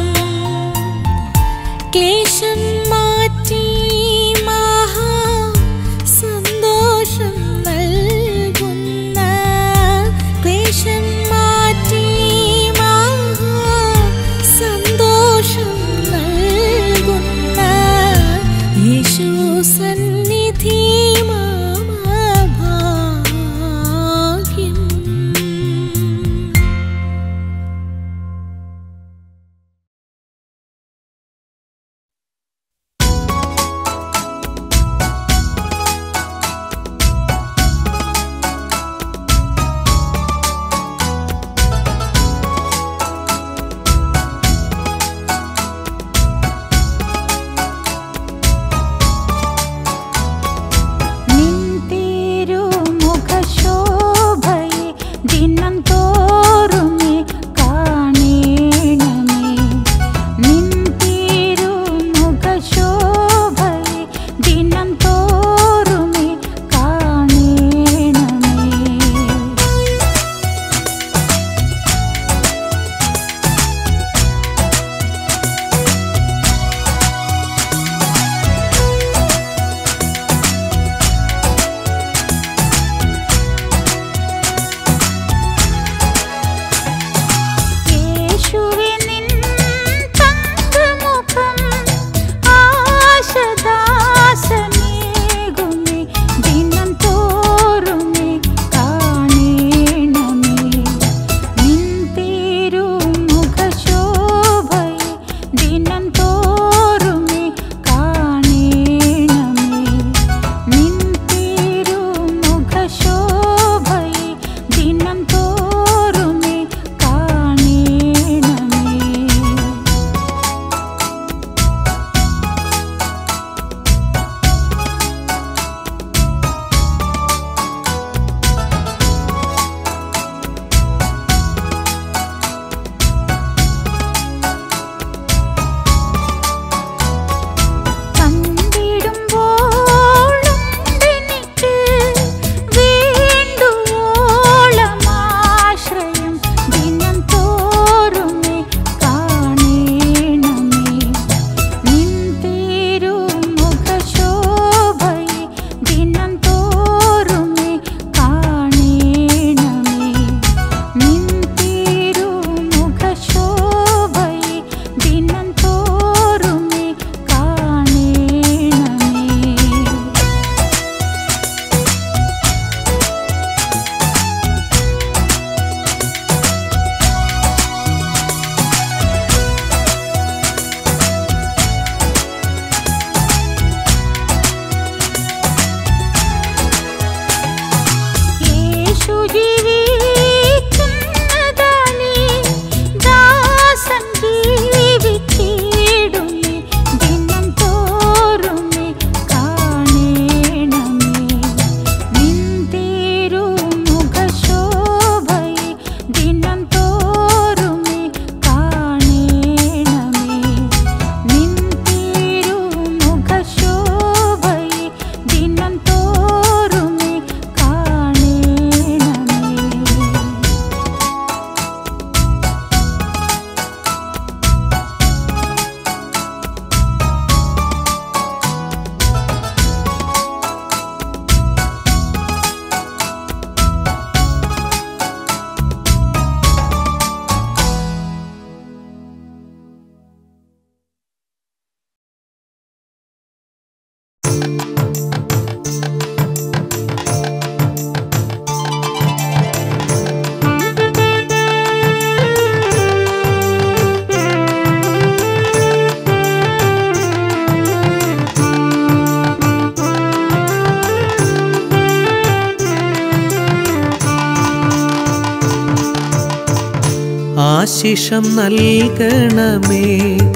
B: ക്ലേശം മാറ്റി മഹാ സന്തോഷം നൽകുന്ന ക്ലേശം മാറ്റി മഹാ സന്തോഷം നൽകുന്ന യേശു സന്നിധി മമ ഭാഗ്യം
A: ആശിഷം നൽകണമേ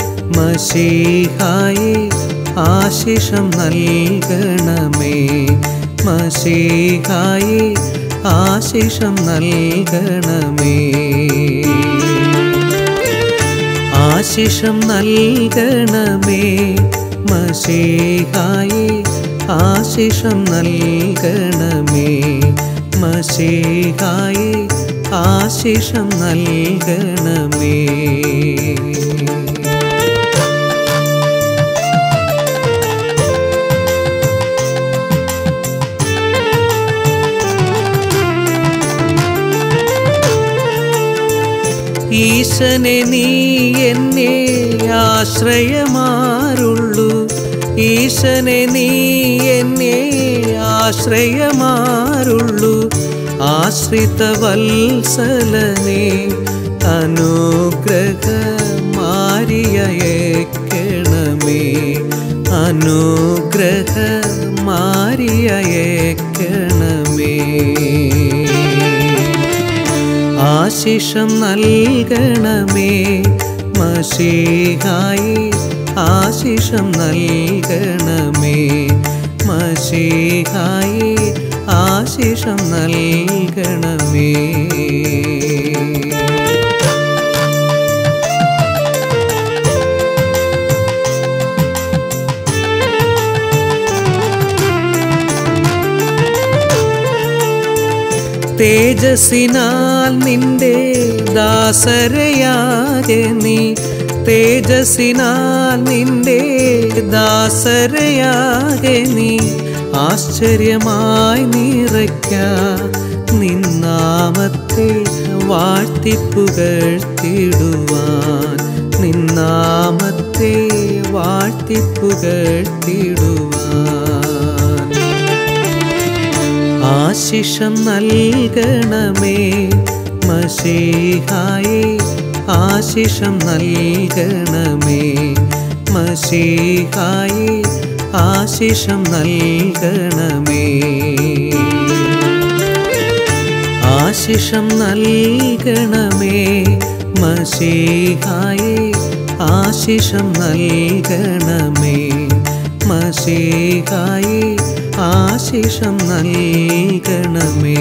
A: മഷീഹായെ ആശിഷം നൽകണമേ മഷീഹായെ ആശിഷം നൽകണമേ ആശിഷം നൽകണമേ മഷീഹായെ ആശിഷം നൽകണമേ മഷീഹായെ ആശിഷം നൽകണമേ ഈശനെ നീ എന്നെ ആശ്രയമാറുള്ളൂ ഈശനെ നീ എന്നെ ആശ്രയമാറുള്ളൂ ആശ്രിത വത്സലനെ അനുഗ്രഹ മാറിയയക്കണമേ അനുഗ്രഹ മാറിയയക്കണമേ ആശിഷം നൽകണമേ മഷീഹായി ആശിഷം നൽകണമേ മഷീഹായി ആശിഷം നൽകണമേ തേജസ്സിനാൽ നിന്റെ ദാസരയാകെ നീ തേജസ്സിനാൽ നിന്റെ ദാസരയാകെ നീ ആശ്ചര്യമായി നിറയ്ക്ക നിന്നാമത്തെ വാഴ്ത്തിപ്പുകഴ്ത്തിടുവാൻ നിന്നാമത്തെ വാഴ്ത്തിപ്പുകഴ്ത്തിടുവാൻ ആശിഷം നൽകണമേ മഷീഹായെ ആശിഷം നൽകണമേ മഷീഹായെ ആശിഷം നൽകണമേ ആശിഷം നൽകണമേ മഷീഹായെ ആശിഷം നൽകണമേ മഷീഹായെ ആശിഷം നൽകണമേ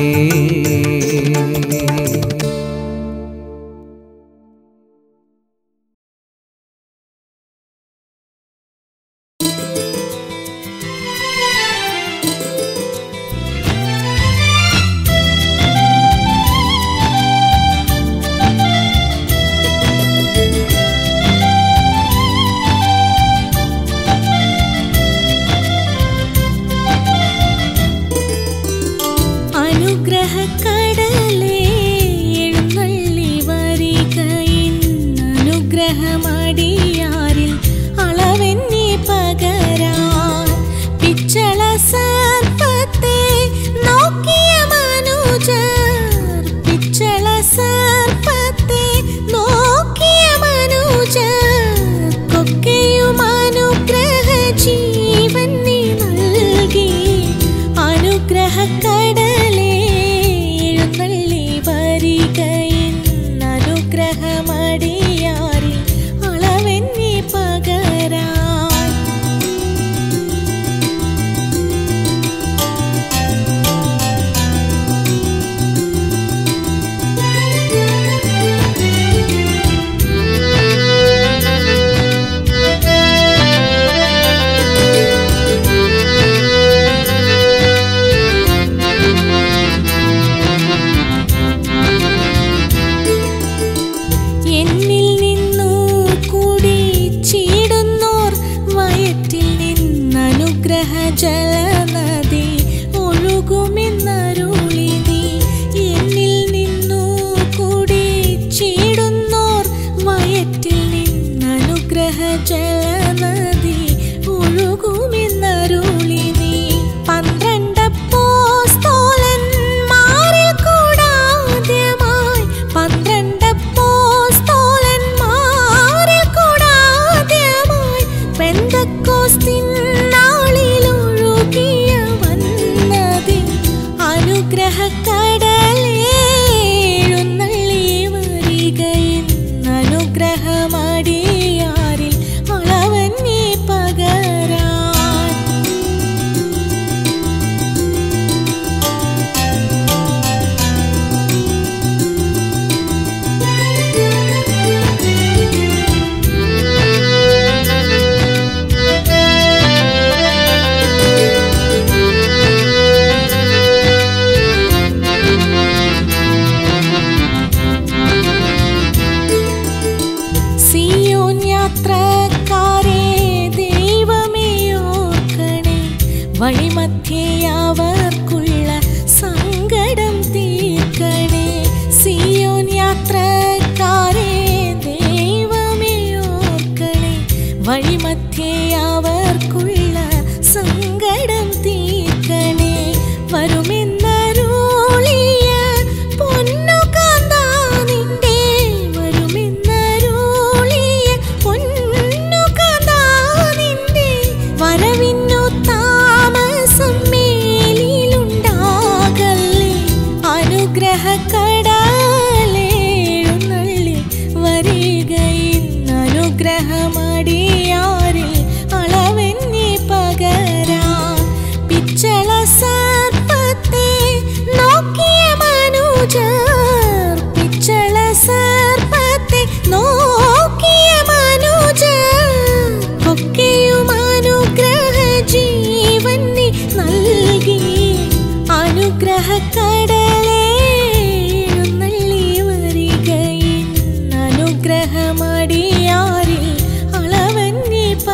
B: അനുഗ്രഹക്കടലേ എഴുന്നള്ളി വരികയിൻ അനുഗ്രഹമടിയാരിൽ അളവെന്നി പകരാൻ പിച്ചള സർപ്പത്തെ നോക്കിയ മനുജർ പിച്ചള സർപ്പത്തെ നോക്കിയ മനുജർ കൊക്കെയും അനുഗ്രഹ ജീവൻ നീ നൽകി അനുഗ്രഹക്കടലേ എഴുന്നള്ളി വരികയിൻ അനുഗ്രഹമടിയാരിൽ അളവെന്നി പകരാൻ എന്നിൽ നിന്നു കൂടി ചീടുന്നോർ വയറ്റിൽ നിന്നനുഗ്രഹ ജലനദി ഒഴുകുമെന്നരുളി നീ എന്നിൽ നിന്നു കൂടി ചീടുന്നോർ വയറ്റിൽ നിന്നനുഗ്രഹ ജലനദി ഒഴുകുമെന്നരുളി നീ പന്ത്രണ്ടപ്പോസ്തോലന്മാരിൽ കൂടാദ്യമായി പന്ത്രണ്ടപ്പോസ്തോലന്മാരിൽ കൂടാദ്യമായി പെന്തക്കോസ്തിൻ നാളിൽ ഒഴുകിയ വന്നതി അനുഗ്രഹക്കടലേ എഴുന്നള്ളി വരികയിൻ വഴിമധ്യേയാവർക്കുള്ള സങ്കടം തീർക്കണേ സിയോൻ യാത്രക്കാരെ ദൈവമേ ഓർക്കണേ വഴിമധ്യേയാവർക്കുള്ള സങ്കടം തീർക്കണേ വരുമെന്നരുളിയ പൊന്നു കാന്താ നിന്റെ വരുമെന്നരുളിയ പൊന്നു കാന്താ നിന്റെ വരവിന്നു താമസം മേലിലുണ്ടാകല്ലേ അനുഗ്രഹ കടലേഴുന്നള്ളി വരികയിൽ അനുഗ്രഹമടിയാരിൽ അളവെന്നി പകരാ പിച്ചള സർപ്പത്തെ നോക്കിയ മനുജർ പിച്ചള സർപ്പത്തെ നോക്കിയ മനുജർ ഒക്കെയും അനുഗ്രഹ ജീവൻ നീ നൽകി അനുഗ്രഹ കടലേ എഴുന്നള്ളി വരികയിൽ അനുഗ്രഹമടിയാരിൽ അളവന്നി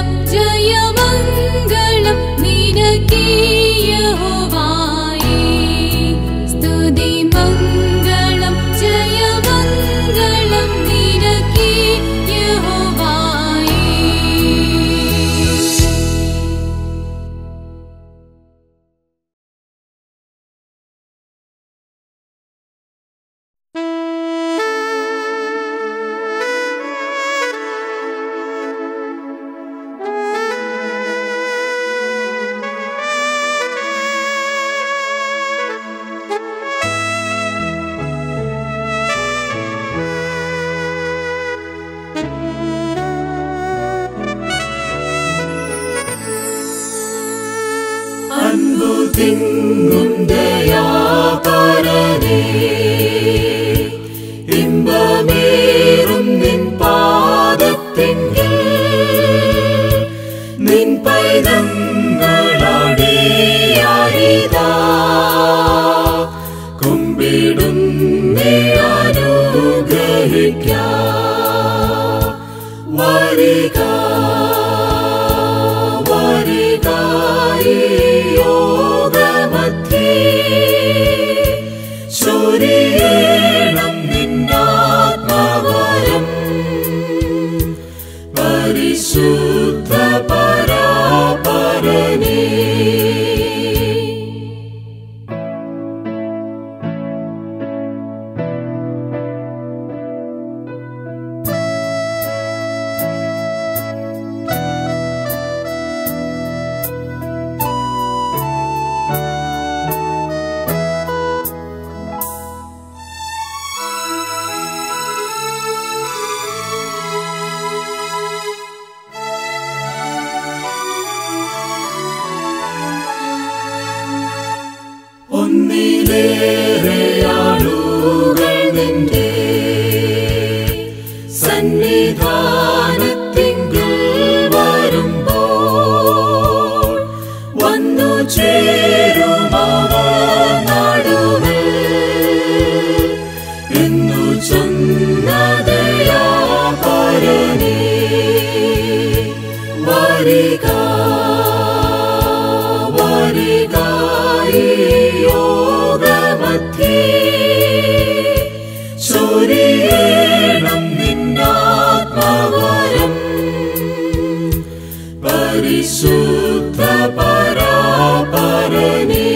B: ജയമംഗളം നിനക്കീയഹോവായേ സ്തുതി മംഗളം ജയമംഗളം നിനക്കീ യഹോവായേ
D: അൻപു തിങ്ങും ദയാപരനേ ഇമ്പമേറും നിൻ പാദത്തിങ്കിൽ നിൻ പൈതങ്ങളാടിയായിതാ കുമ്പിടും നീ അനുഗ്രഹിക്ക വരിക വരികായി യോഗമധ്യേ ചൊരിയേണം നിന്നാത്മവരം പരിശുദ്ധ പരാപരനേ ഒന്നിലേറെയാളുകൾ നിന്റെ സന്നിധാനത്തിങ്കിൽ വരുമ്പോൾ വന്നു ചേരുമവർ നടുവിൽ എന്നു ചൊന്നതയാ പരനേ വരിക വരികായി യോഗമധ്യേ ചൊരിയേണം നിന്നാത്മവരം പരിശുദ്ധ പരാപരനേ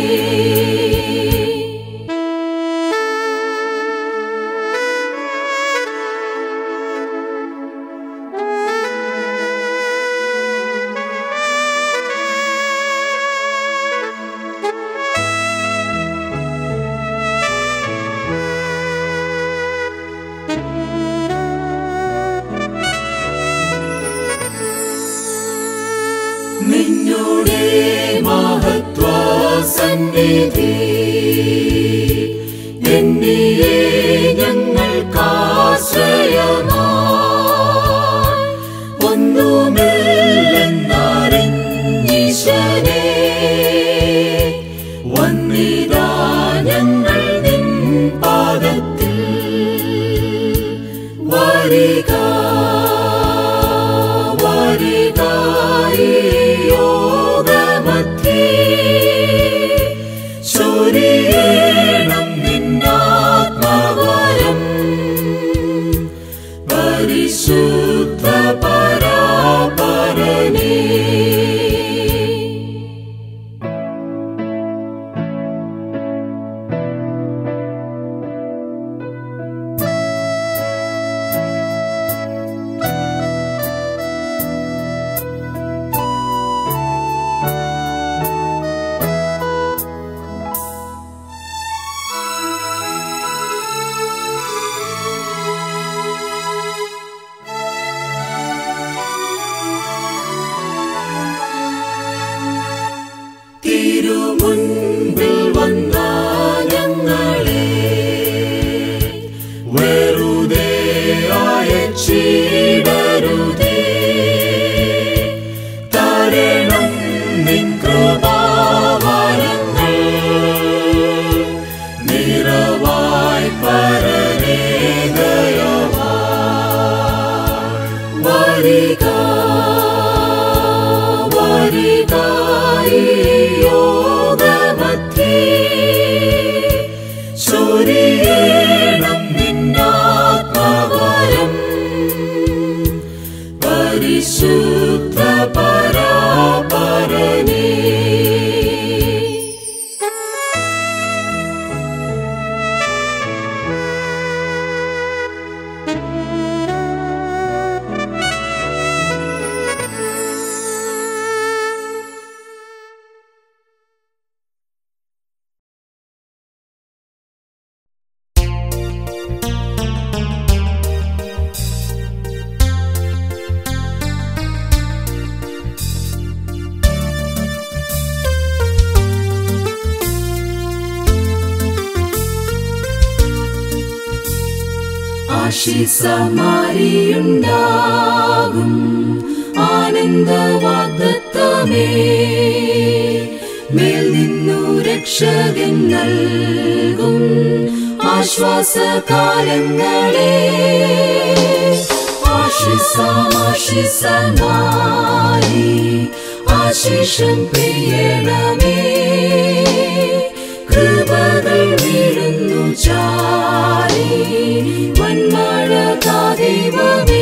D: നിന്നുടെ മഹത്വ സന്നിധി എന്നിയെ ഞങ്ങൾക്കാശ്രയമാ ഒന്നുമില്ലെന്നറിഞ്ഞീശനെ വന്നിതാ ഞങ്ങൾ നിൻ പാദത്തിൽ വരിക വരികായി യോഗമധ്യേ ചൊരിയേണം നിന്നാത്മവരം പരിശുദ്ധ പരാപരനേ തിരുമുൻപിൽ വന്ന ഞങ്ങളെ വെറുതെ അയച്ചിടരുതേ തരണം നിൻ കൃപാവരങ്ങൾ നിറവായി പരനേ ദയവാ വരിക പരിശുദ്ധ പരാപരനേ ആശിസമാരിയുണ്ടാകും ആനന്ദവാഗ്ദത്തമേ മേൽ നിന്നു രക്ഷകൻ നൽകും ആശ്വാസകാലങ്ങളെ ആശിസമാശിസമായി ആശിഷം പെയ്യണമേ കൃപകൾ വീഴുന്നു ചാരി വന്മഴ ദൈവമേ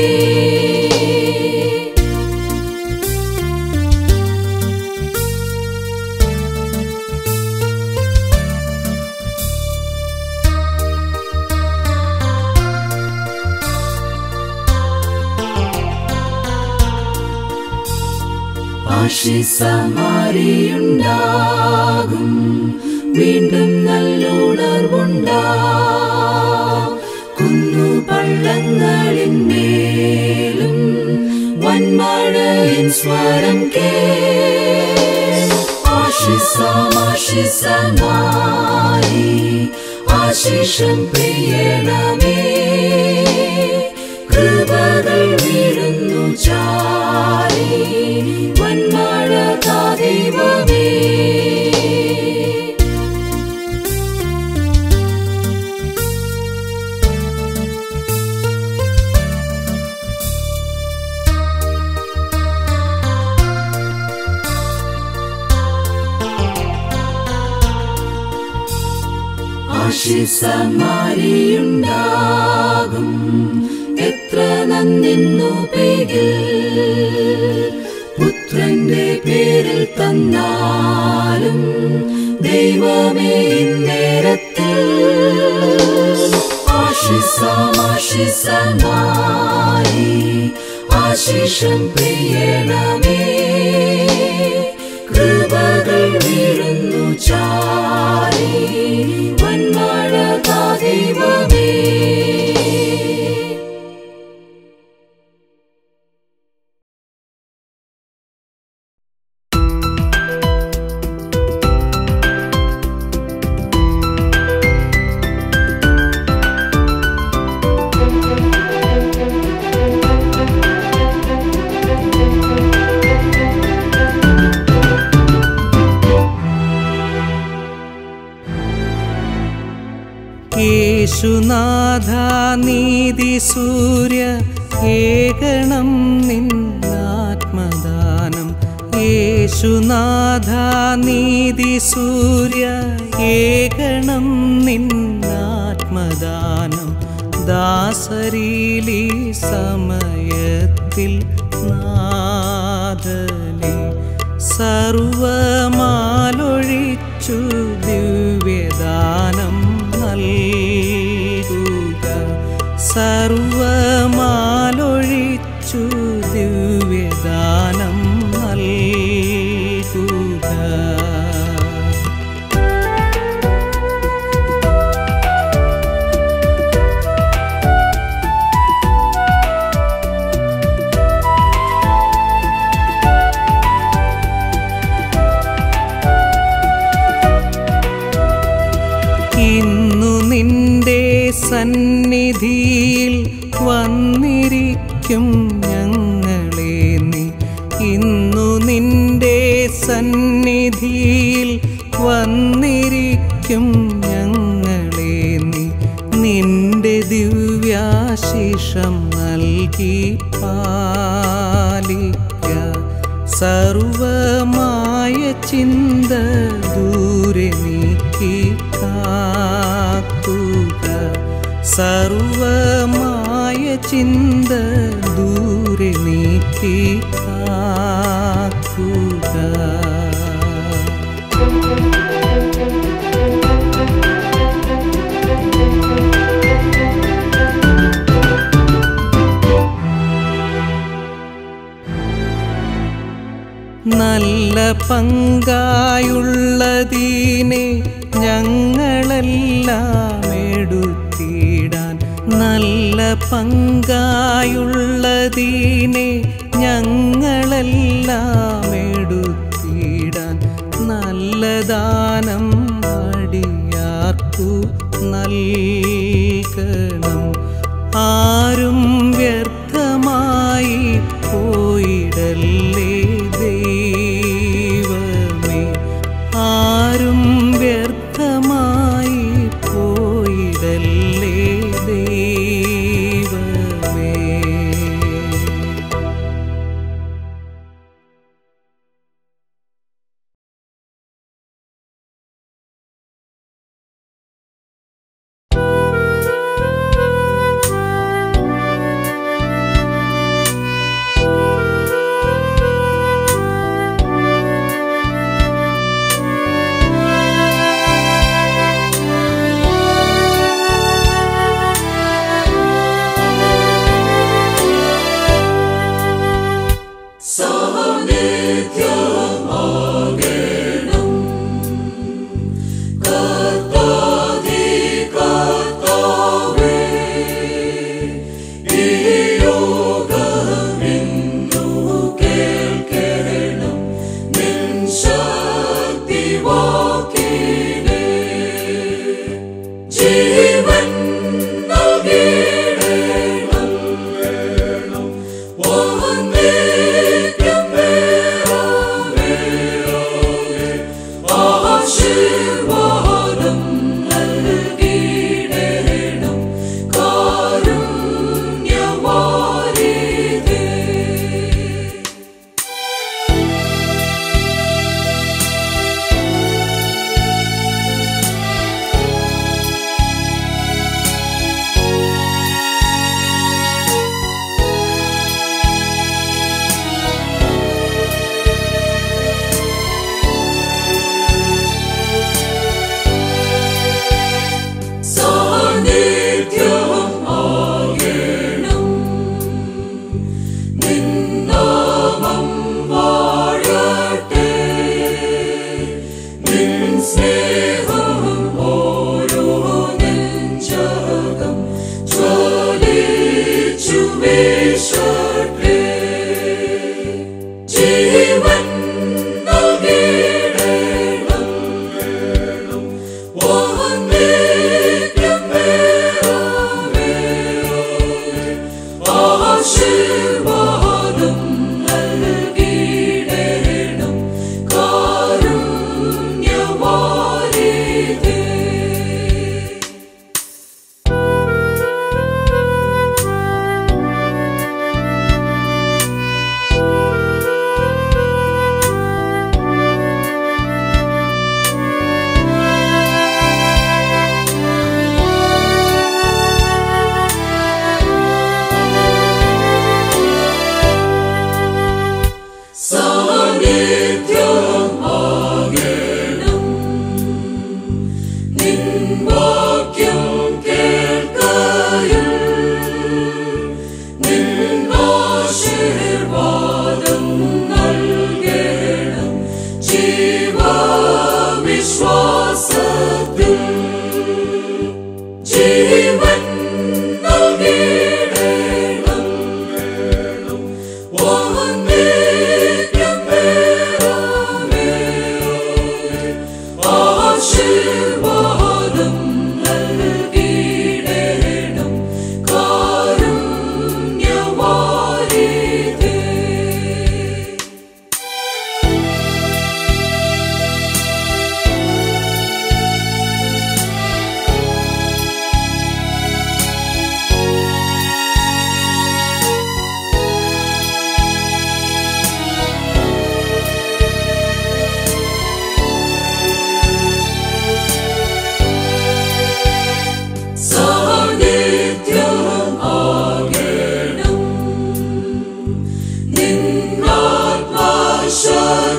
D: ആശിസമാരിയുണ്ടാകും വീണ്ടും നല്ലുണർവുണ്ടാ കുന്നു പള്ളങ്ങളിന്മേലും വന്മഴയിൻ സ്വരം കേ ആശിസമാശിസമായി ആശിഷം പെയ്യണമേ കൃപകൾ വീഴുന്നു ചാരി വന്മഴ ദൈവമേ ആശിസമാരിയുണ്ടാകും എത്ര നന്ദിന്നു പേരിൽ പുത്രന്റെ പേരിൽ തന്നാലും ദൈവമേ നേരത്തിൽ ആശിസമാശിസമായി ആശിഷം പെയ്യണമേ കൃപകൾ വീഴുന്നു ചാരി വന്മഴ ദൈവമേ
A: യേശുനാഥ നീതി സൂര്യ ഏകണം നിന്നാത്മദാനം യേശുനാഥ നീതി സൂര്യ ഏകണം നിന്നാത്മദാനം ദാസരീലി സമയത്തിൽ നാദലി സർവമാലൊഴിച്ചു ദിവ്യദാനം നൽകുക സർവമാലൊഴിച്ചു ദിവ്യദാനം നൽകുക ഇന്നു നിന്റെ സന്നിധിയിൽ വന്നിരിക്കും ഞങ്ങളെ നീ ഇന്നു നിന്റെ സന്നിധിയിൽ വന്നിരിക്കും ഞങ്ങളെ നീ നിന്റെ ദിവ്യാശിഷം നൽകി പാലിക്ക സർവമായ ചിന്ത ദൂരെ നീക്കി കാക്കുക സർവമായ ചിന്ത ദൂരെ നീക്കി നോക്കി കാക്കുക നല്ല പങ്കായുള്ളതീനെ ഞങ്ങളെല്ലാം എടുത്തിടാൻ നല്ല പങ്കായുള്ളതീനെ ഞങ്ങളെല്ലാം എടുത്തിടാൻ നല്ല ദാനം അടിയാർക്കു നൽകണം ആരും വ്യർത്ഥമായി പോയിടല്ലേ ദൈവമേ ആരും വ്യർത്ഥമായി പോയിടല്ലേ ദൈവമേ
D: ജീവൻ നൽകിയിടേണം വന്നേക്കും വേറാവേ ആശീർവാദം നൽകിയിടേണം കാരുണ്യവാരിധേ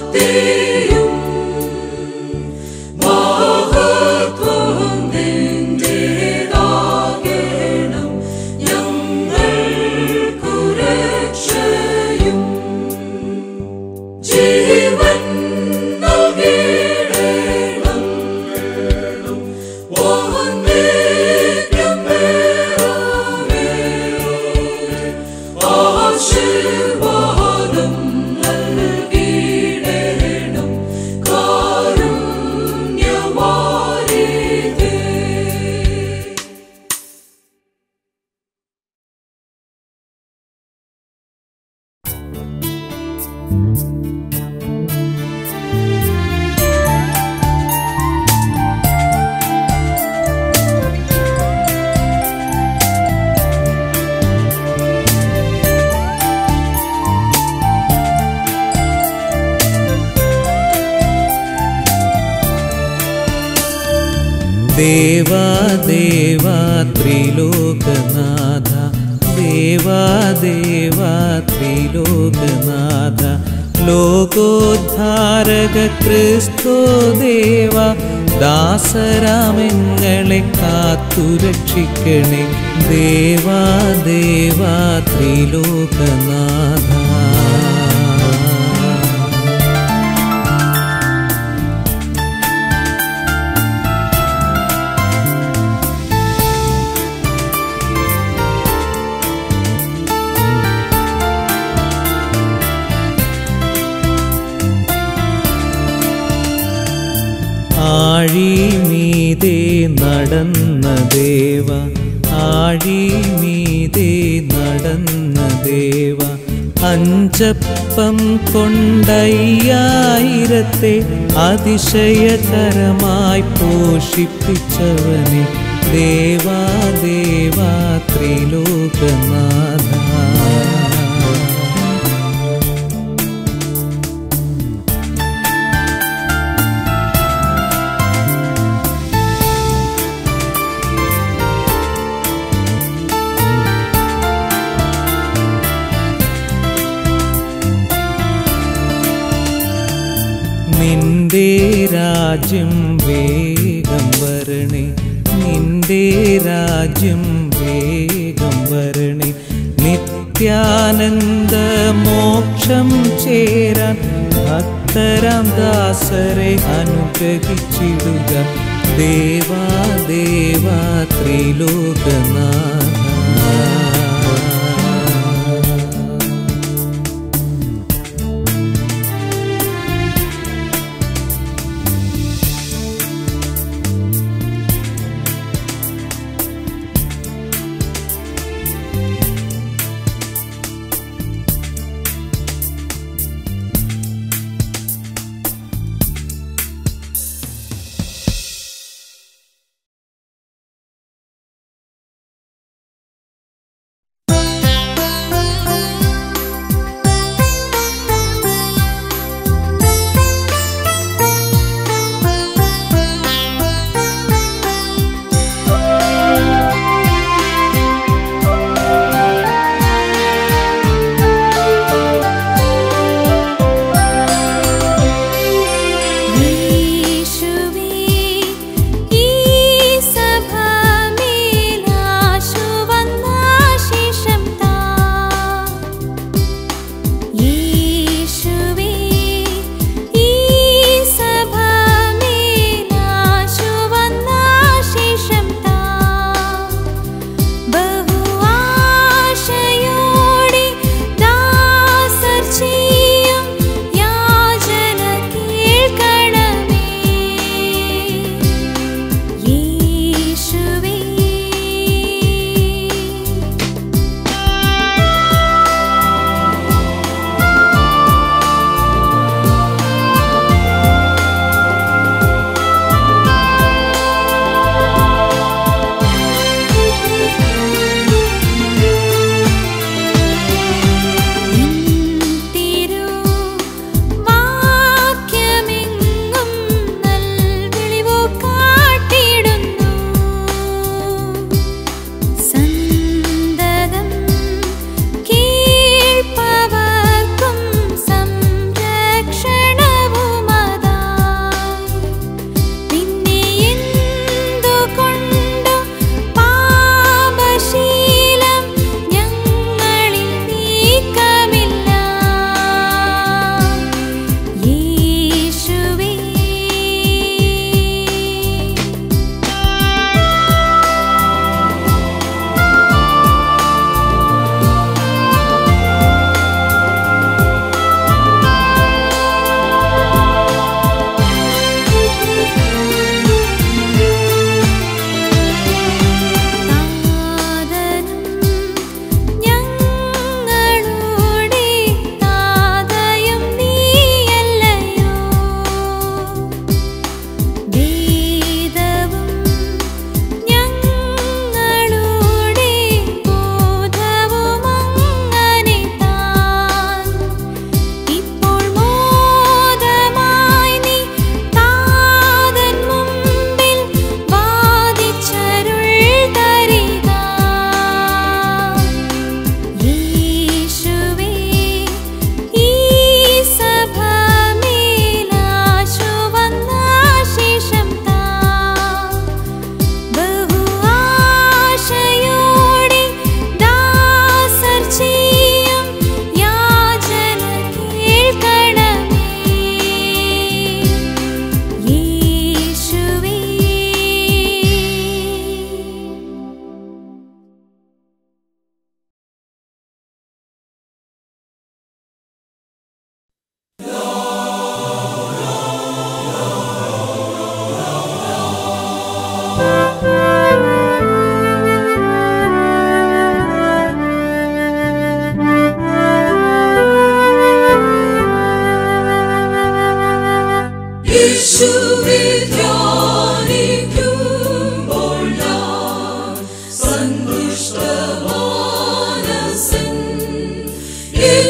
D: ഭക്തിയും മഹത്വം നിന്റേതാകണം ഞങ്ങൾക്കു രക്ഷയും ജീവൻ നൽകിടണം വന്ദിക്കും ആശീർവാദം നൽകിടണം കാരുണ്യവാരിധി
A: ദേവാ ദേവാ ത്രിലോകനാഥ ദേവാ ദേവാ ത്രിലോകനാഥ ലോകോദ്ധാരക ക്രിസ്തോ ദേവ ദാസരാമെങ്ങളെ കാത്തുരക്ഷിക്കണേ ദേവാ ദേവാ ത്രിലോകനാഥ ആഴിമീതേ നടന്ന ദേവ ആഴിമീതേ നടന്ന ദേവ അഞ്ചപ്പം കൊണ്ടയ്യായിരത്തെ അതിശയകരമായി പോഷിപ്പിച്ചവനെ ദേവാ ദേവാ ത്രിലോകനാഥ നിന്റെ രാജ്യം വേഗം വരണേ നിന്റെ രാജ്യം വേഗം വരണേ നിത്യാനന്ദ മോക്ഷം ചേരാൻ ഭക്തരാം ദാസരെ അനുഗ്രഹിച്ചിടുക ദേവാ ദേവാ ത്രിലോകനാഥ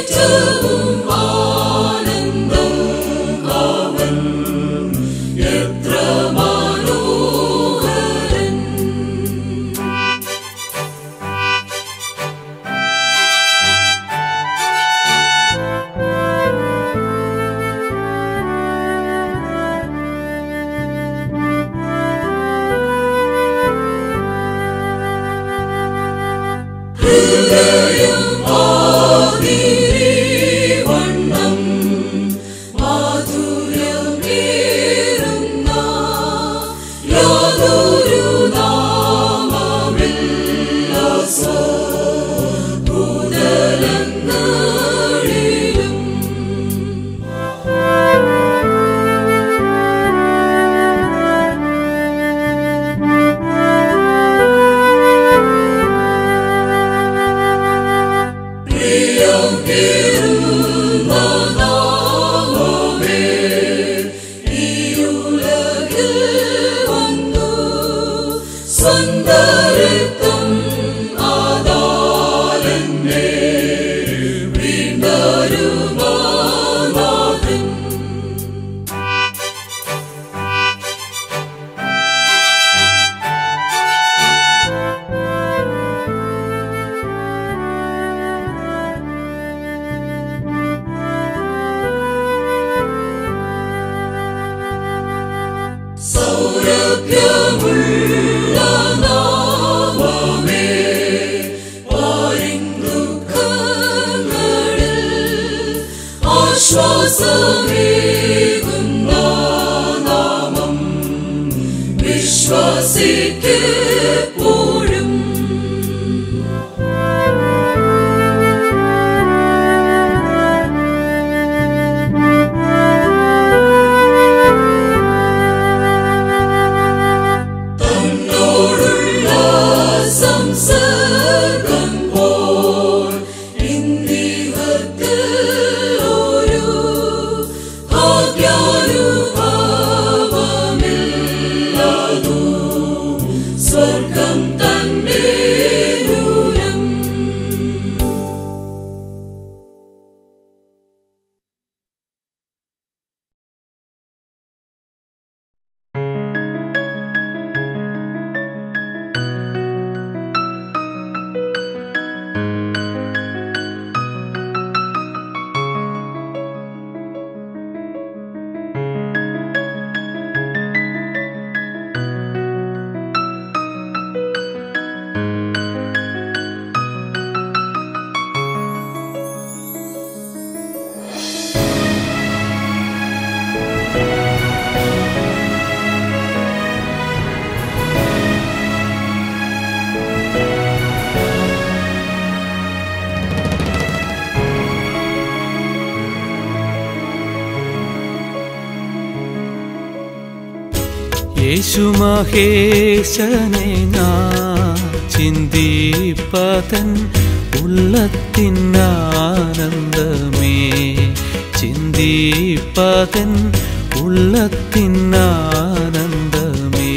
D: ഏറ്റവും ആനന്ദം അവൻ എത്ര മനോഹരൻ ഹൃദയം ആതിരി വണ്ണം മാധുര്യമേറുന്ന യാതൊരു നാമമില്ല ഭൂതലങ്ങളിലും പ്രിയം കേറുന്ന നാമമേ ഈ ഉലകിൽ വന്നു സ്വന്തരത്വം ആദാരന്നെ വീണ്ടരുമാനാഥൻ സൗരഭ്യമുള്ള നാമമേ പാരിൻ ദുഃഖങ്ങളിൽ ആശ്വാസമേകുന്ന നാമം വിശ്വാസിക്കെപ്പോഴും തന്നോടുള്ള സംസർഗം പോൽ ഇന്നിവർക്ക് ഒരു ഭാഗ്യാനുഭവമില്ലതു സ്വർഗം തന്നെ ദൂരം
A: യേശു മഹേശനെ ഞാൻ ചിന്തിപ്പതൻ ഉള്ളത്തിനാനന്ദമേ ചിന്തിപ്പതൻ ഉള്ളത്തിനാനന്ദമേ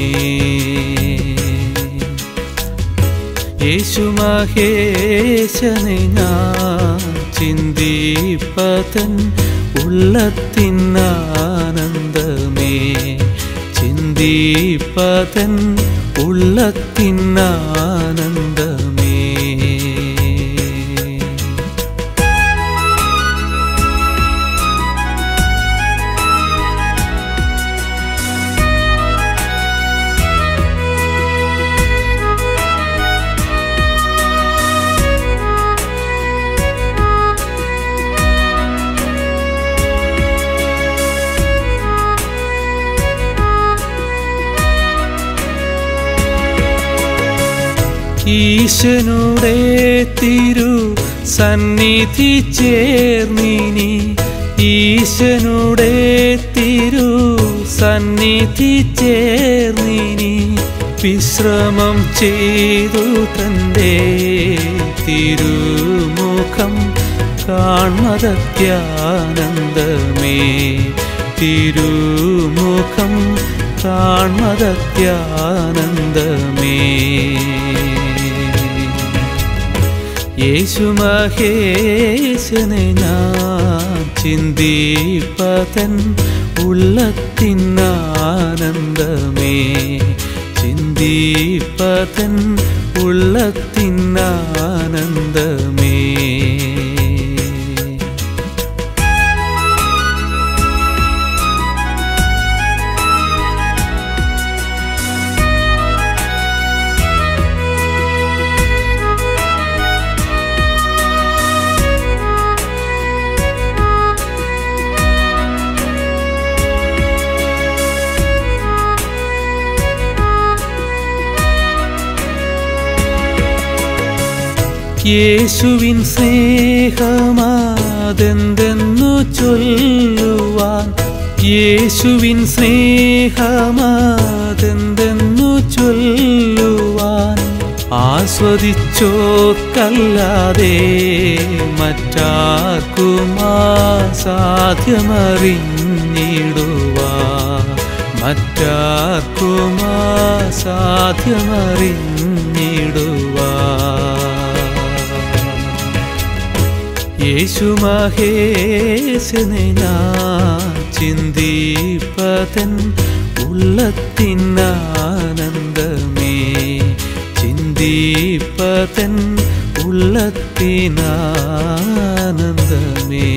A: യേശു മഹേശനെ ഞാൻ ചിന്തിപ്പതൻ ഉള്ളത്തിനാനന്ദമേ ചിന്തിപ്പതൻ ഉള്ളത്തിനാനന്ദമേ ഈശനുടെ തിരു സന്നിധി ചേർന്നിനി ഈശനുടെ തിരു സന്നിധി ചേർന്നിനി വിശ്രമം ചെയ്തു തൻ്റെ തിരുമുഖം കാൺമതത്യാനന്ദമേ തിരുമുഖം കാൺമതത്യാനന്ദമേ യേശു മഹേശനെ ഞാൻ ചിന്തിപ്പതൻ ഉള്ളത്തിനാനന്ദമേ ചിന്തിപ്പതൻ ഉള്ളത്തിനാനന്ദമേ യേശുവിൻ സ്നേഹമാതെന്തെന്നു ചൊല്ലുവാൻ യേശുവിൻ സ്നേഹമാതെന്തെന്നു ചൊല്ലുവാൻ ആസ്വദിച്ചോർക്കല്ലാതെ മറ്റാർക്കുമാ സാധ്യമറിഞ്ഞിടുവാൻ മറ്റാർക്കുമാ സാധ്യമറിഞ്ഞിടുവാൻ യേശു മഹേശനെ ഞാൻ ചിന്തിപ്പതൻ ഉള്ളത്തിനാനന്ദമേ ചിന്തിപ്പതൻ ഉള്ളത്തിനാനന്ദമേ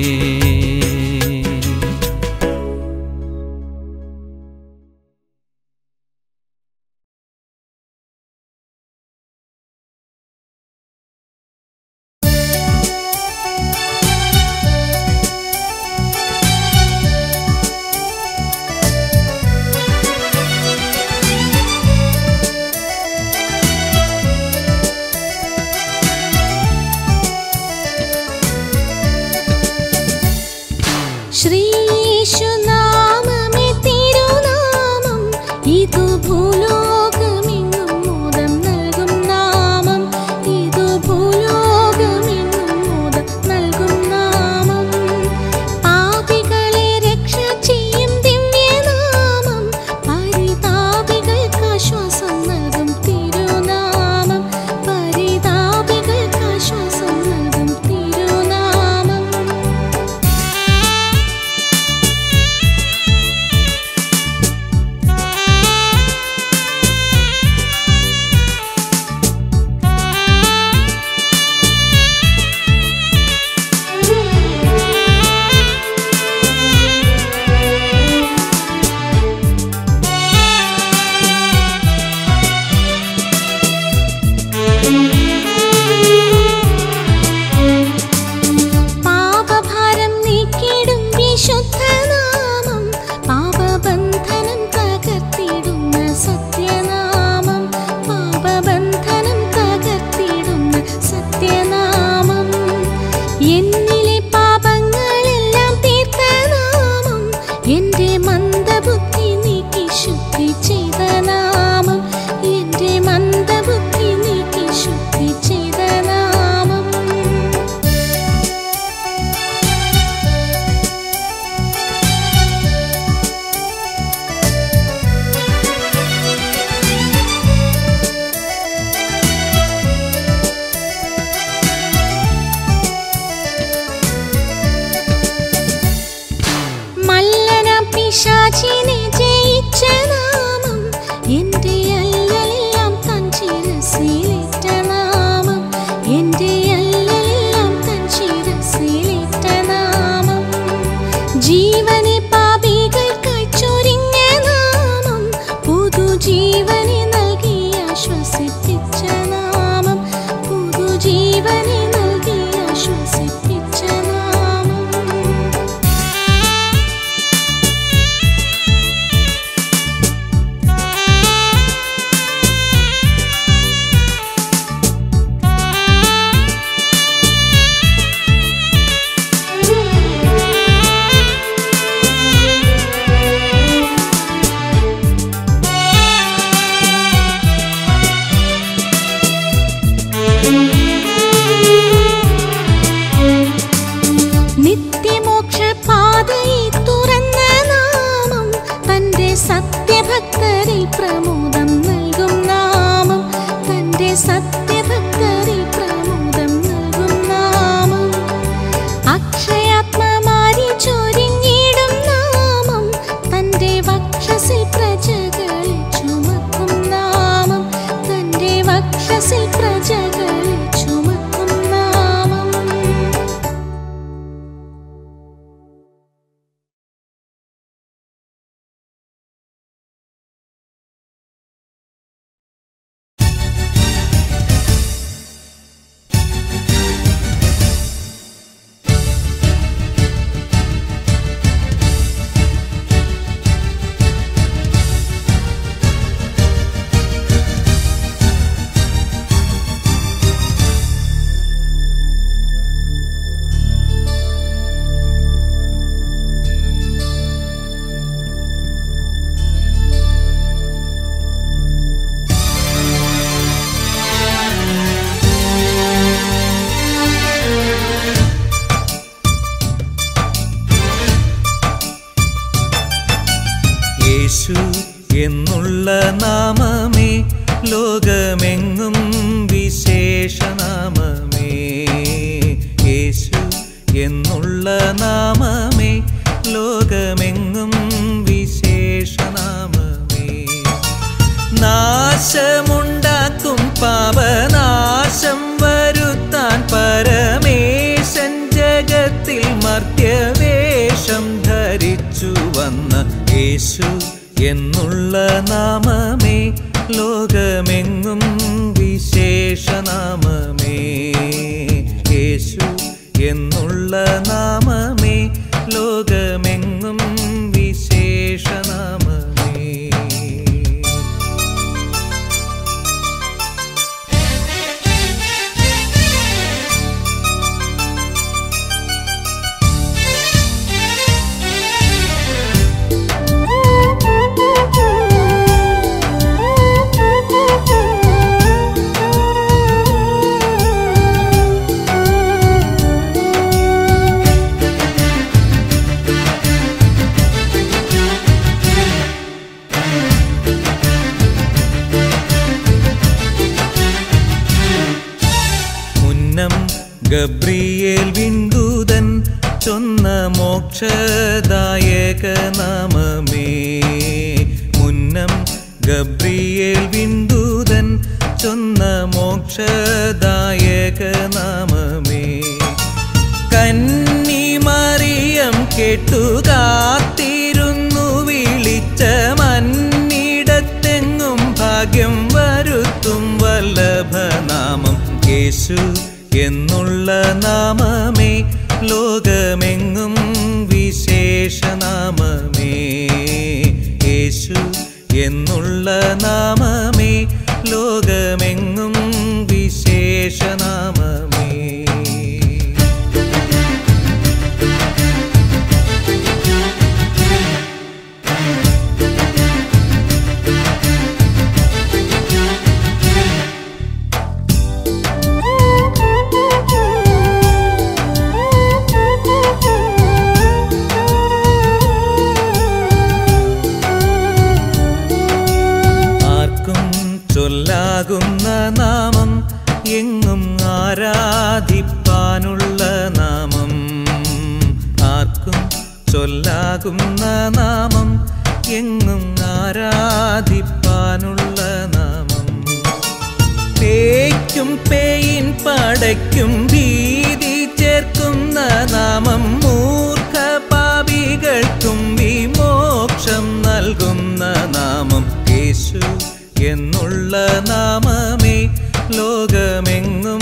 B: ശ്രീയേശുനാമമേ തിരുനാമം ഇതു ഭൂലോകമെങ്ങും മോദം നൽകും നാമം ഇതു ഭൂലോകമെങ്ങും മോദം നൽകും നാമം പാപികളെ രക്ഷ ചെയ്യും ദിവ്യനാമം പരിതാപികൾക്ക് ആശ്വാസം നൽകും തിരുനാമം പരിതാപികൾക്ക് ആശ്വാസം നൽകും തിരുനാമം പാപഭാരം നീക്കിടും വിശുദ്ധനാമം പാപബന്ധനം തകർത്തിടുന്ന സത്യനാമം പാപബന്ധനം തകർത്തിടുന്ന സത്യനാമം എന്നിലെ പാപങ്ങളെല്ലാം തീർത്ത നാമം എന്റെ മന്ദബുദ്ധി നീക്കി ശുദ്ധി ചെയ്ത നാമം എന്റെ മന്ദബുദ്ധി നീക്കി ശുദ്ധി ചെയ്ത നാമം മല്ലന പിശാചിനെ ജയിച്ച നാമം എന്റെ അല്ലലെല്ലാം തൻ ശിരസിലേറ്റ നാമം എന്റെ അല്ലലെല്ലാം തൻ ശിരസിലേറ്റ നാമം ജീവനെ പാപികൾക്കായി ചൊരിഞ്ഞ നാമം പുതുജീവനെ നൽകി ആശ്വസിപ്പിച്ച നാമം പുതുജീവനെ നൽകി ആശ്വസിപ്പിച്ച നാമം നിത്യമോക്ഷ പാതയെ തുറന്ന നാമം തന്റെ സത്യഭക്തരിൽ പ്രമോദം നൽകും നാമം തന്റെ സത്യഭക്തരിൽ പ്രമോദം നൽകും
A: യേശു എന്നുള്ള നാമമേ ലോകമെങ്ങും വിശേഷനാമമേ യേശു എന്നുള്ള നാമമേ ലോകമെങ്ങും വിശേഷനാമമേ നാശമുണ്ടാക്കും പാപനാശം വരുത്താൻ പരമേശൻ ജഗത്തിൽ മർത്യവേഷം ധരിച്ചു വന്ന യേശു എന്നുള്ള നാമമേ ലോകമെങ്ങും വിശേഷനാമമേ യേശു എന്നുള്ള നാമമേ ലോകമെങ്ങും വിശേഷനാമമേ മുന്നം ഗബ്രിയേൽ വിന്ദൂതൻ ചൊന്ന മോക്ഷദായക നാമമേ മുന്നം ഗബ്രിയേൽ വിന്ദൂതൻ ചൊന്ന മോക്ഷദായക നാമമേ കന്നി മറിയം കേട്ടു കാത്തിരുന്നു വിളിച്ച മന്നിടത്തെങ്ങും ഭാഗ്യം വരുത്തും വല്ലഭനാമം യേശു എന്നുള്ള നാമമേ ലോകമെങ്ങും വിശേഷനാമമേ യേശു എന്നുള്ള നാമമേ ലോകമെങ്ങും വിശേഷനാമമേ ആർക്കും ചൊല്ലാകുന്ന നാമം എങ്ങും ആരാധിപ്പാനുള്ള നാമം ആർക്കും ചൊല്ലാകുന്ന നാമം എങ്ങും ആരാധിപ്പാനുള്ള നാമം പേയ്ക്കും പേയിൻ പടയ്ക്കും ഭീതി ചേർക്കുന്ന നാമം മൂർഖ പാപികൾക്കും വിമോക്ഷം നൽകുന്ന നാമം യേശു എന്നുള്ള നാമമേ ലോകമെങ്ങും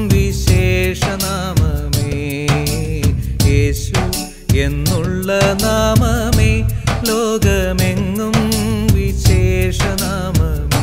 A: വിശേഷനാമമേ യേശു എന്നുള്ള നാമമേ ലോകമെങ്ങും വിശേഷനാമമേ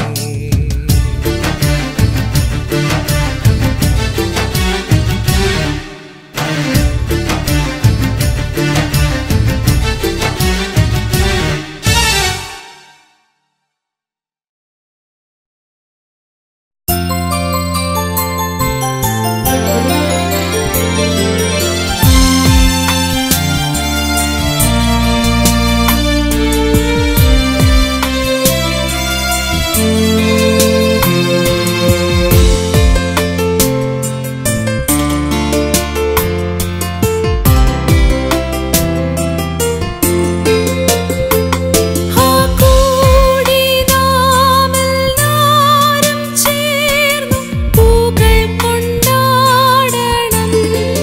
B: ആ കൂടി നാമെല്ലാരും ചേർന്നു പൂക്കൾ കൊണ്ടാടണം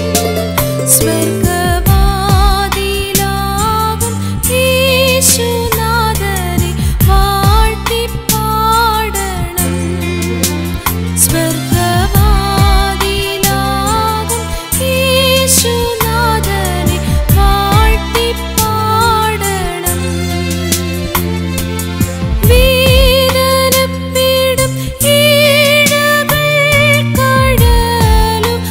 B: സ്വർഗവാതിലാകും യേശുനാഥനെ വാഴ്ത്തിപ്പാടണം സ്വർഗവാതിലാകും യേശുനാഥനെ വാഴ്ത്തിപ്പാടണം വീരനപ്പിടും ഈഴകൾ കടലും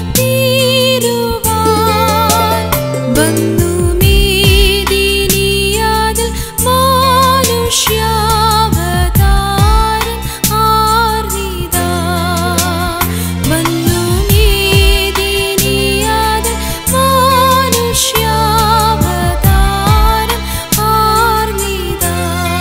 B: തീരുവാൻ വന്നു മേദിനിയാതിൽ മാനുഷ്യാവതാരം ആർന്നിതാ വന്നു മേദിനിയാതിൽ മാനുഷ്യാവതാരം ആർന്നിതാ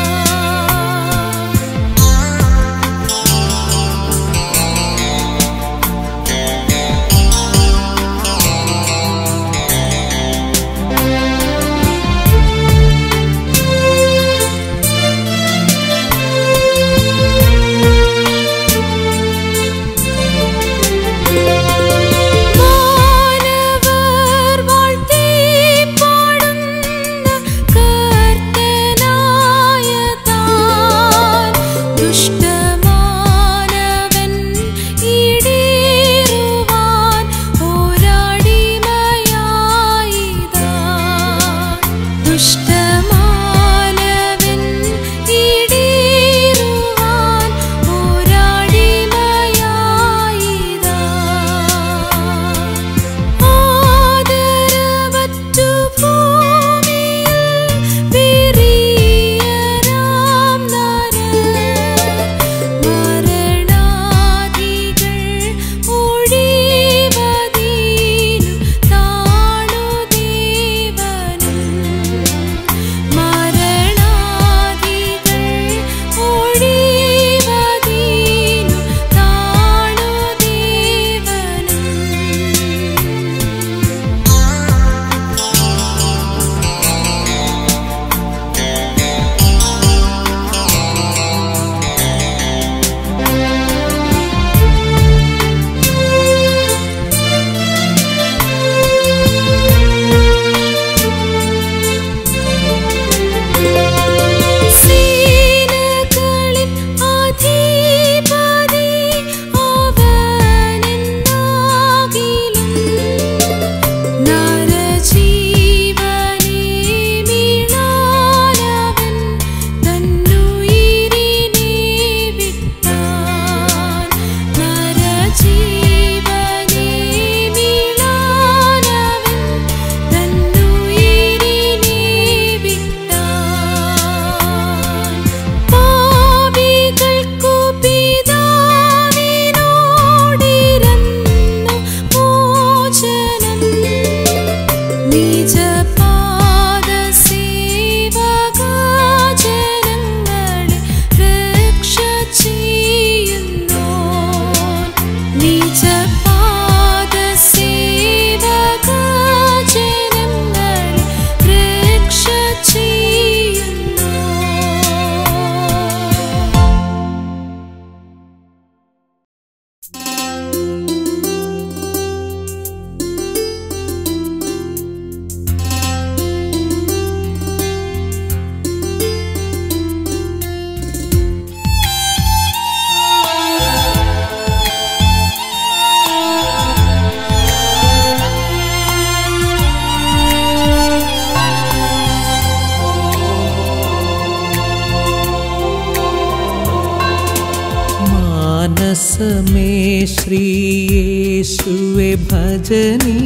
A: മാനസമേ ശ്രീയേശുവെ ഭജനീ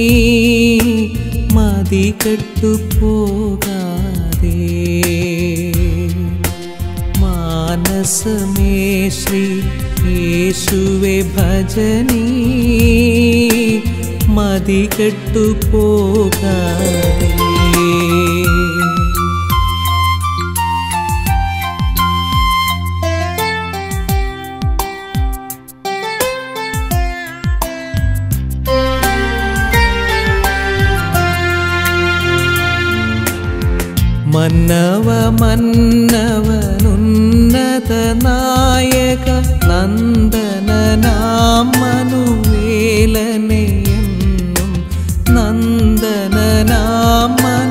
A: മതി കെട്ടുപോകാതെ മാനസമേ ശ്രീ യേശുവെ ഭജനീ മതി കെട്ടുപോകാതെ മന്നവ മന്നവനുന്നത നായക നന്ദനാം മനുവേലനെയെന്നും നന്ദനാം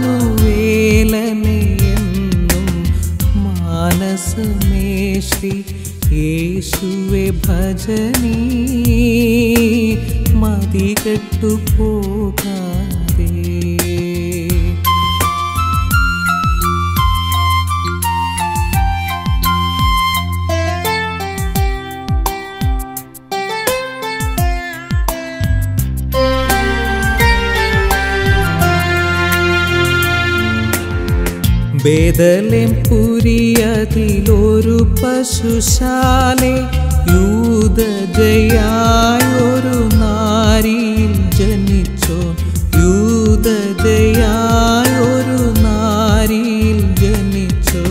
A: മനുവേലനെയെന്നും മാനസമേ ശ്രീ യേശുവെ ഭജനീ മതി കെട്ടുപോകാതെ ബേദലേം പുരിയതിലൊരു പശുശാലെ യൂതജയായൊരു നാരിയിൽ ജനിച്ചോ യൂതജയായൊരു നാരിയിൽ ജനിച്ചോ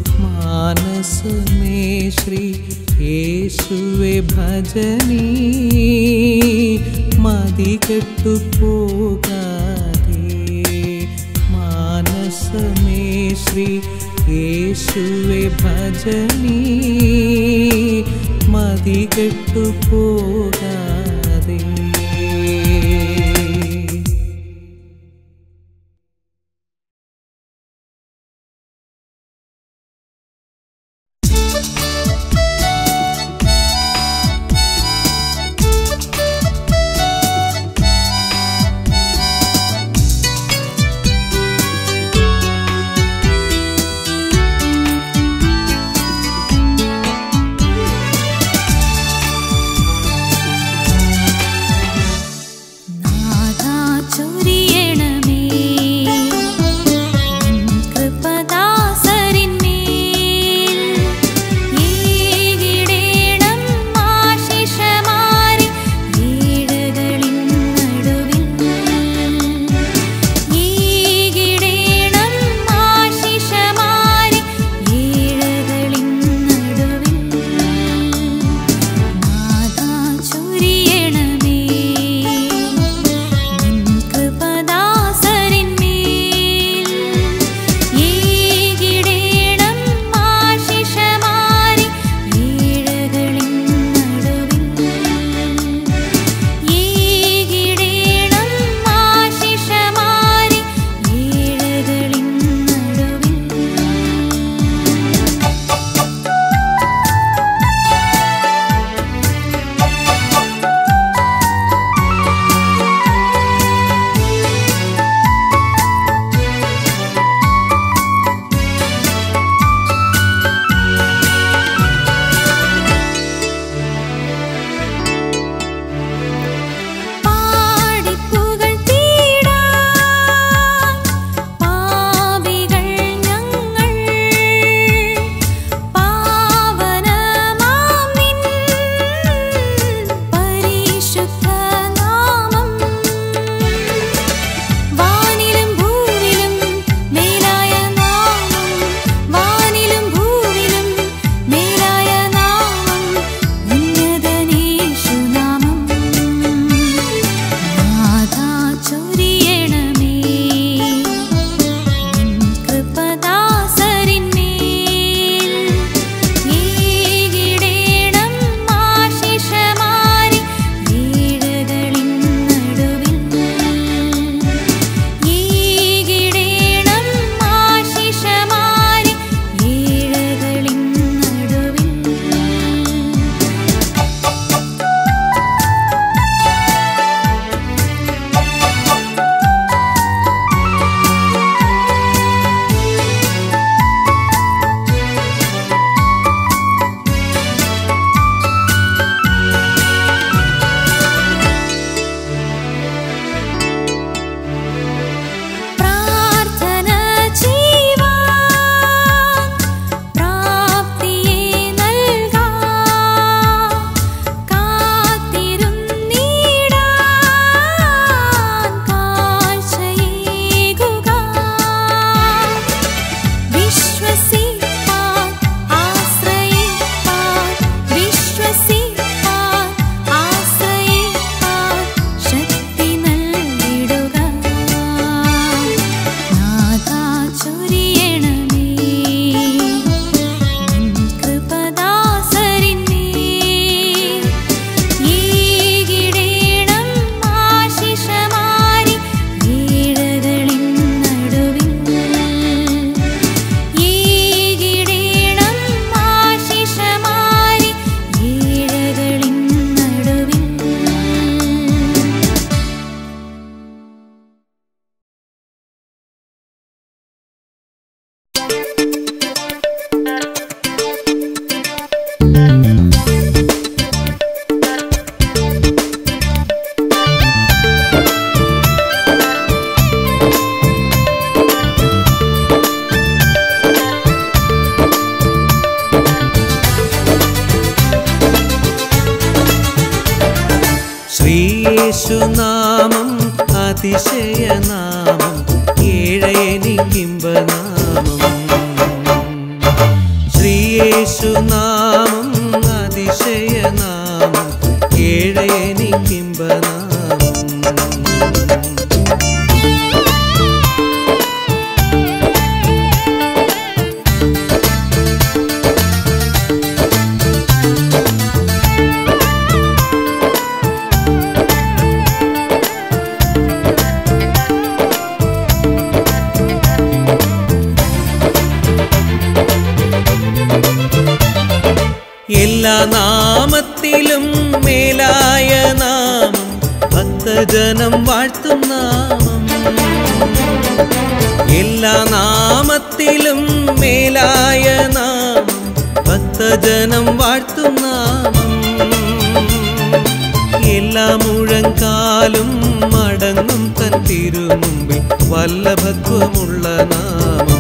A: മാനസമേ ശ്രീ യേശുവെ ഭജനീ മതി കെട്ടുപോകാതെ മാനസമേ ശ്രീ യേശുവെ ഭജനീ മതി കെട്ടുപോകാതെ യേശുനാമം അതിശയനാമം ഏഴയനിക്കിമ്പനാമം ശ്രീയേശുനാമം അതിശയനാമം ഏഴയനിക്കിമ്പനാമം എല്ലാ നാമത്തിലും മേലായ നാമം ഭക്തജനം വാഴ്ത്തും നാമം എല്ലാ നാമത്തിലും മേലായ നാമം ഭക്തജനം വാഴ്ത്തും നാമം എല്ലാ മുഴങ്കാലും മടങ്ങും തൻ തിരുമുമ്പിൽ വല്ലഭത്വമുള്ള നാമം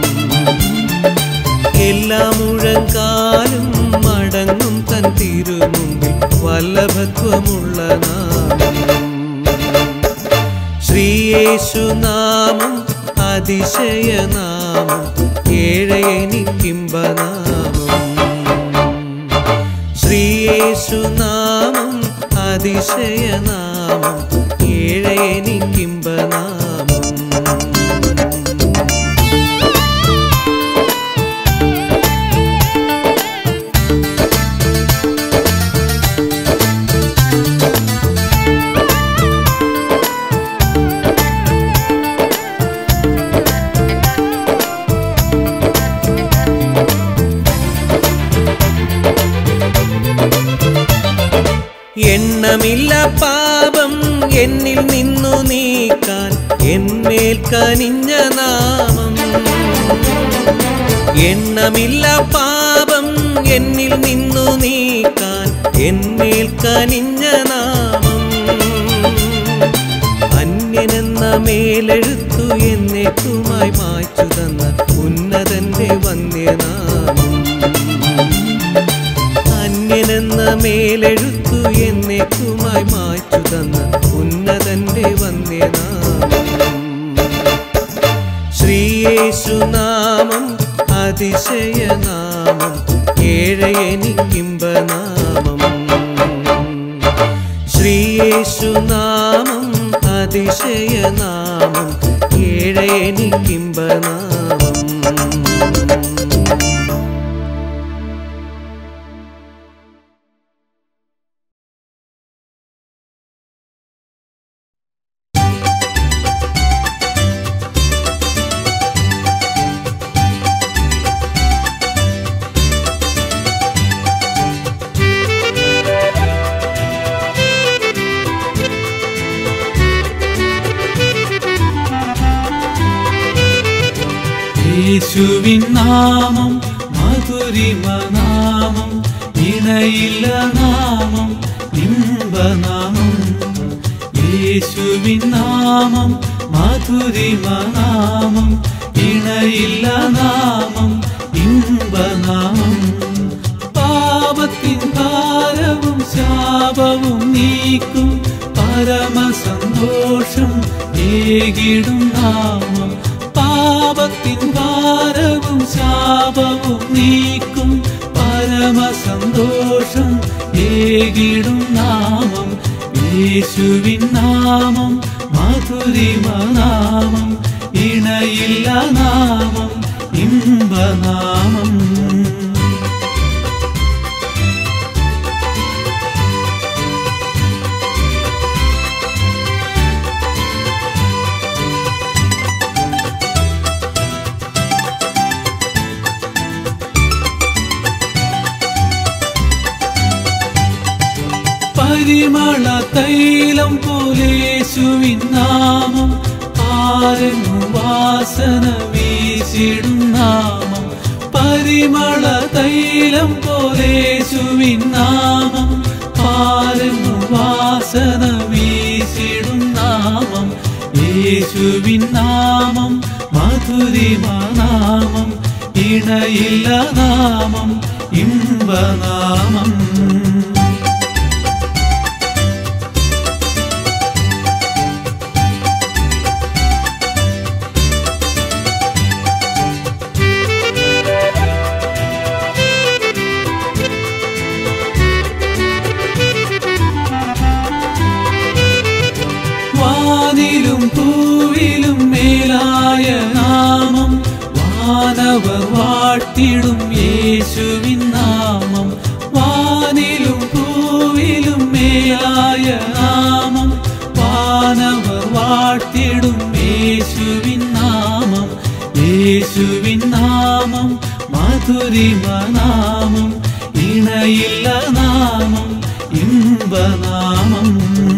A: എല്ലാ മുഴങ്കാലും മടങ്ങും തൻ തിരുമുമ്പിൽ വല്ലഭത്വമുള്ള നാമം ശ്രീയേശുനാമം അതിശയനാമം ഏഴയനിക്കിമ്പനാമം ശ്രീയേശുനാമം അതിശയനാമം ഏഴയനിക്കിമ്പനാമം എണ്ണമില്ല പാപം എന്നിൽ നിന്നു നീക്കാൻ എന്മേൽ കനിഞ്ഞ നാമം എണ്ണമില്ല പാപം എന്നിൽ നിന്നു നീക്കാൻ എന്മേൽ കനിഞ്ഞ നാമം അന്യനെന്ന മേലെഴുത്തു എന്നേക്കുമായി മായ്ച്ചു തന്ന ഉന്നതന്റെ വന്യനാമം അന്യനെന്ന മേലെഴുത്തു എന്നേക്കുമായി മായ്ച്ചു തന്ന ഉന്നതന്റെ വന്യനാമം ശ്രീയേശുനാമം അതിശയനാമം ഏഴയനിക്കിമ്പനാമം ശ്രീയേശുനാമം അതിശയനാമം ഏഴയനിക്കിമ്പനാമം
E: യേശുവിൻ നാമം മധുരിമ നാമം ഇണയില്ല നാമം ഇമ്പനാമം യേശുവിൻ നാമം മധുരിമ നാമം ഇണയില്ല നാമം ഇമ്പനാമം പാപത്തിൻ ഭാരവും ശാപവും നീക്കും പരമസന്തോഷം ഏകിടും നാമം പാപത്തിൻ ഭാരവും ശാപവും നീക്കും പരമസന്തോഷം ഏകിടും നാമം യേശുവിൻ നാമം മധുരിമ നാമം ഇണയില്ല നാമം ഇമ്പനാമം പരിമള തൈലം പോലേശുവിൻ നാമം ആരെന്നു വാസന വീശിടും നാമം പരിമള തൈലം പോലേശുവിൻ നാമം ആരെന്നു വാസന വീശിടും നാമം യേശുവിൻ നാമം മധുരിമ നാമം ഇണയില്ല നാമം ഇമ്പനാമം വാനവർ വാഴ്ത്തിടും യേശുവിൻ നാമം വാനിലും ഭൂവിലും മേലായ നാമം വാനവർ വാഴ്ത്തിടും യേശുവിൻ നാമം യേശുവിൻ നാമം മധുരിമ നാമം ഇണയില്ല നാമം ഇമ്പനാമം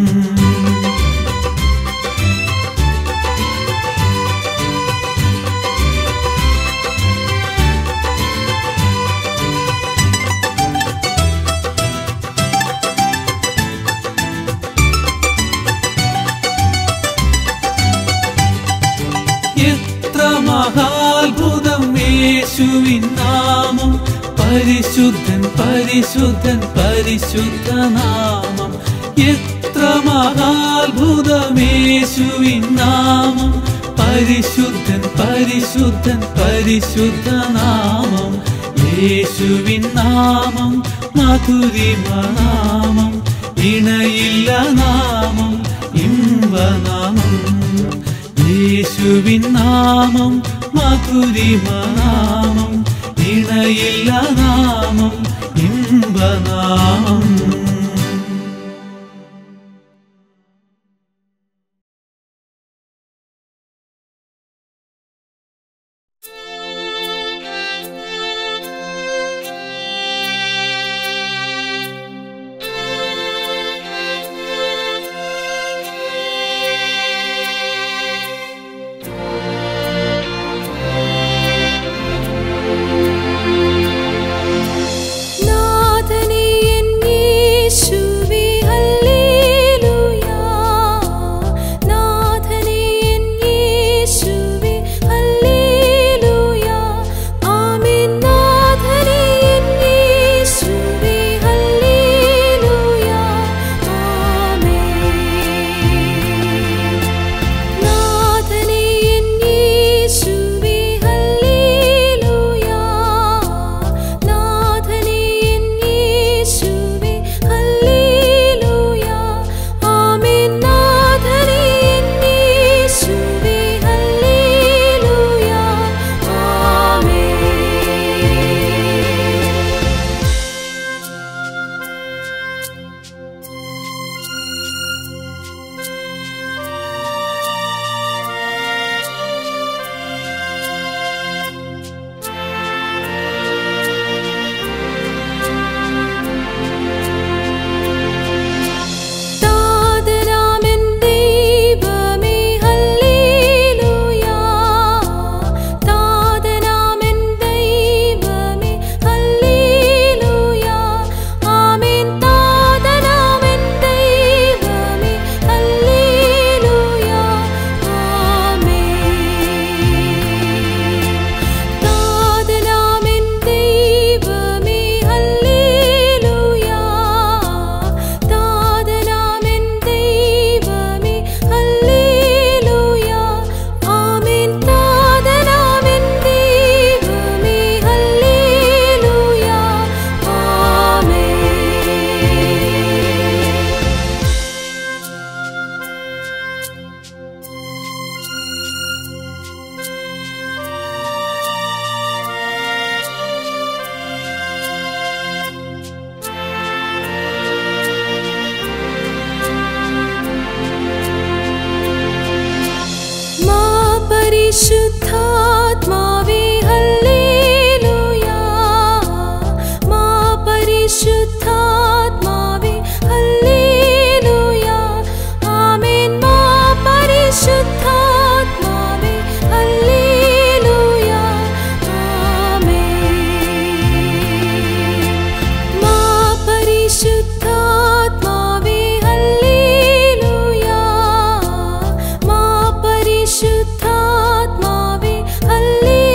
E: എത്ര മഹാത്ഭുതം യേശുവിൻ നാമം പരിശുദ്ധൻ പരിശുദ്ധൻ പരിശുദ്ധ നാമം എത്ര മഹാത്ഭുതം യേശുവിൻ നാമം പരിശുദ്ധൻ പരിശുദ്ധൻ പരിശുദ്ധ നാമം യേശുവിൻ നാമം മധുരിമ നാമം ഇണയില്ല നാമം ഇമ്പനാമം യേശുവിൻ നാമം മധുരിമ നാമം ഇണയില്ല നാമം ഇമ്പനാമം
B: നാഥനേ എൻ യേശുവേ ഹല്ലേലൂയാ നാഥനേ എൻ യേശുവേ ഹല്ലേലൂയാ ആമേൻ നാഥനേ എൻ യേശുവേ ഹല്ലേലൂയാ ആമേൻ നാഥനേ എൻ യേശുവേ ഹല്ലേലൂയാ നാഥനേ എൻ യേശുവേ ഹല്ലേലൂയാ ആമേൻ നാഥനേ എൻ യേശുവേ ഹല്ലേലൂയാ ആമേൻ താതനാമെൻ ദൈവമേ ഹല്ലേലൂയാ താതനാമെൻ ദൈവമേ ഹല്ലേലൂയാ ആമേൻ താതനാമെൻ ദൈവമേ ഹല്ലേലൂയാ ആമേൻ താതനാമെൻ ദൈവമേ ഹല്ലേലൂയാ താതനാമെൻ ദൈവമേ ഹല്ലേലൂയാ ആമേൻ താതനാമെൻ ദൈവമേ ഹല്ലേലൂയാ ആമേൻ മാ പരിശുദ്ധാത്മാവേ ഹല്ലേലൂയാ മാ പരിശുദ്ധാത്മാവേ ഹല്ലേലൂയാ ആമേൻ മാ പരിശുദ്ധാത്മാവേ ഹല്ലേലൂയാ ആമേൻ മാ പരിശുദ്ധാത്മാവേ ഹല്ലേലൂയാ മാ പരിശുദ്ധാത്മാവേ ഹല്ലേലൂയാ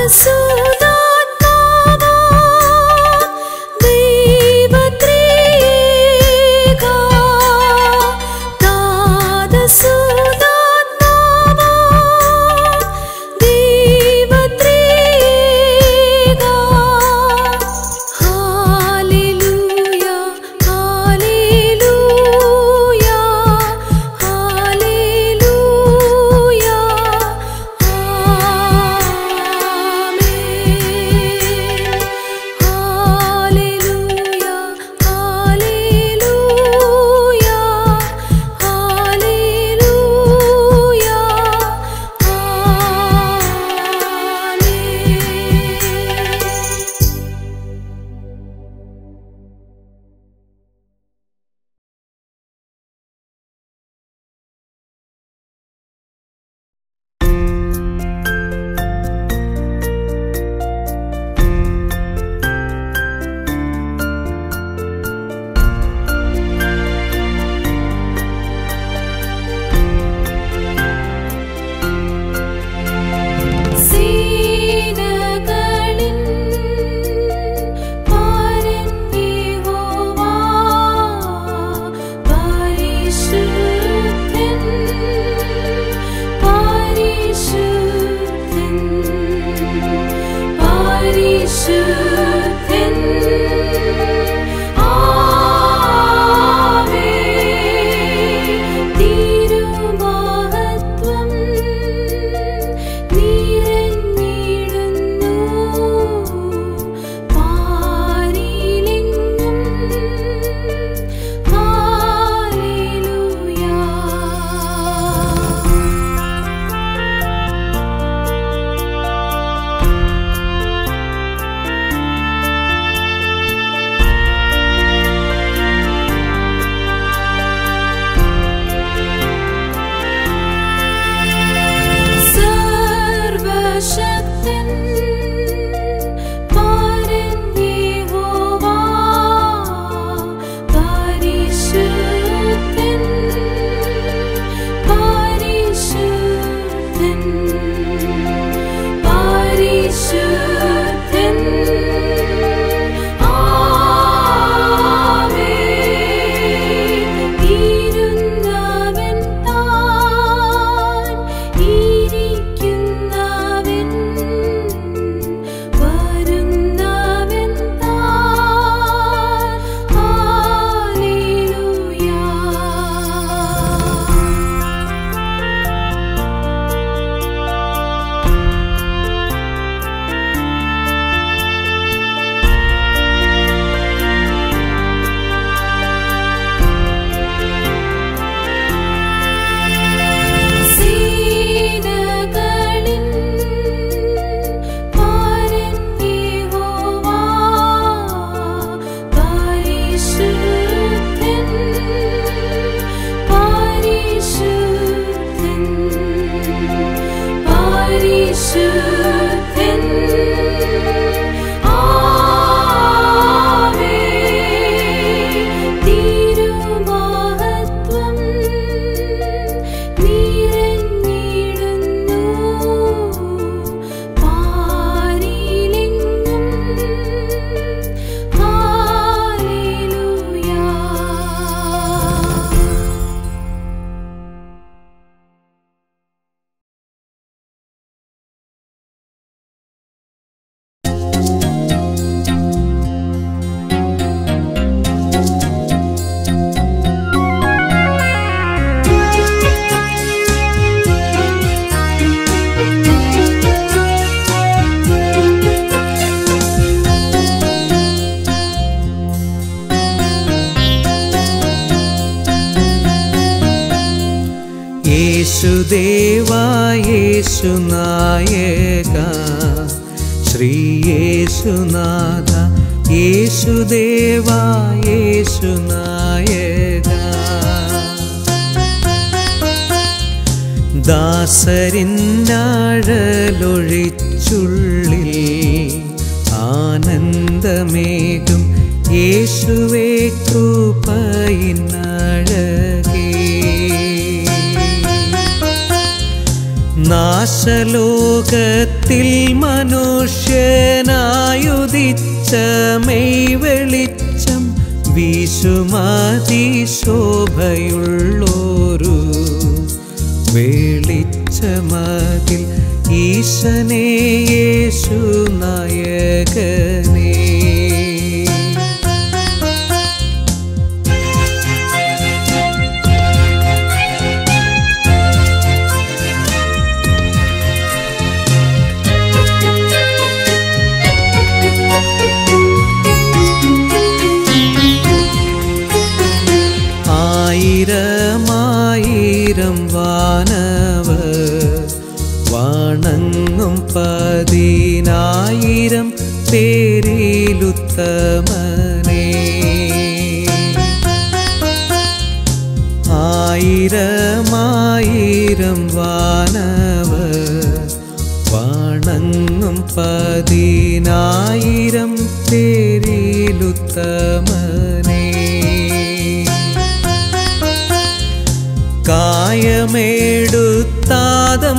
A: യേശുദേവാ യേശുനായക ശ്രീയേശുനാഥ യേശുദേവാ യേശുനായക ദാസരിന്നാഴലൊഴിച്ചുള്ളിൽ ആനന്ദമേകും യേശുവേ കൃപയിനഴകേ നാശ നാശലോകത്തിൽ മനുഷ്യനായുദിച്ച മെയ് വെളിച്ചം വീശുമാതി ശോഭയുള്ളോരു വെളിച്ചമതിൽ ഈശനേ യേശു നായകനേ ആയിരമായിരം വാനവ വണങ്ങും പതിനായിരം പേരിലുത്തമനേ ആയിരമായിരം വാനവ വണങ്ങും പതിനായിരം പേരിലുത്തമനേ കായമെടുത്താതം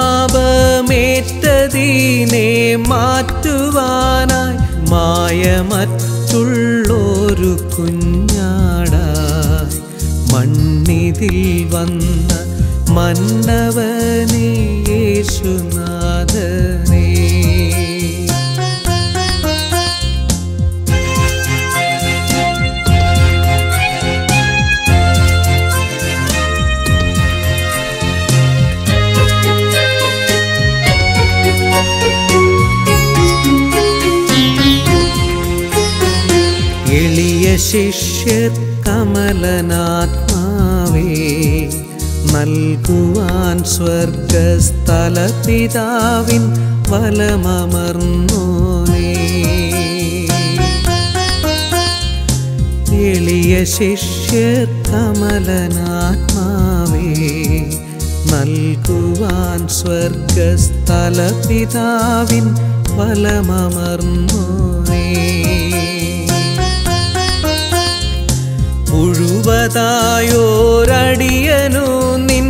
A: പാപമേറ്റതീനെ മാറ്റുവാനായി മായമറ്റുള്ളൊരു കുഞ്ഞാടായി മണ്ണിതിൽ വന്ന മന്നവനേ യേശുനാഥനേ എളിയ ശിഷ്യർ കമലനാത്മാവേ നൽകുവാൻ സ്വർഗസ്ഥല പിതാവിൻ വലമർന്നോനേ എളിയ ശിഷ്യർ കമലനാത്മാവേ നൽകുവാൻ സ്വർഗസ്ഥല പിതാവിൻ വലമർന്നോനേ പുഴുവതായോരടിയനു നിൻ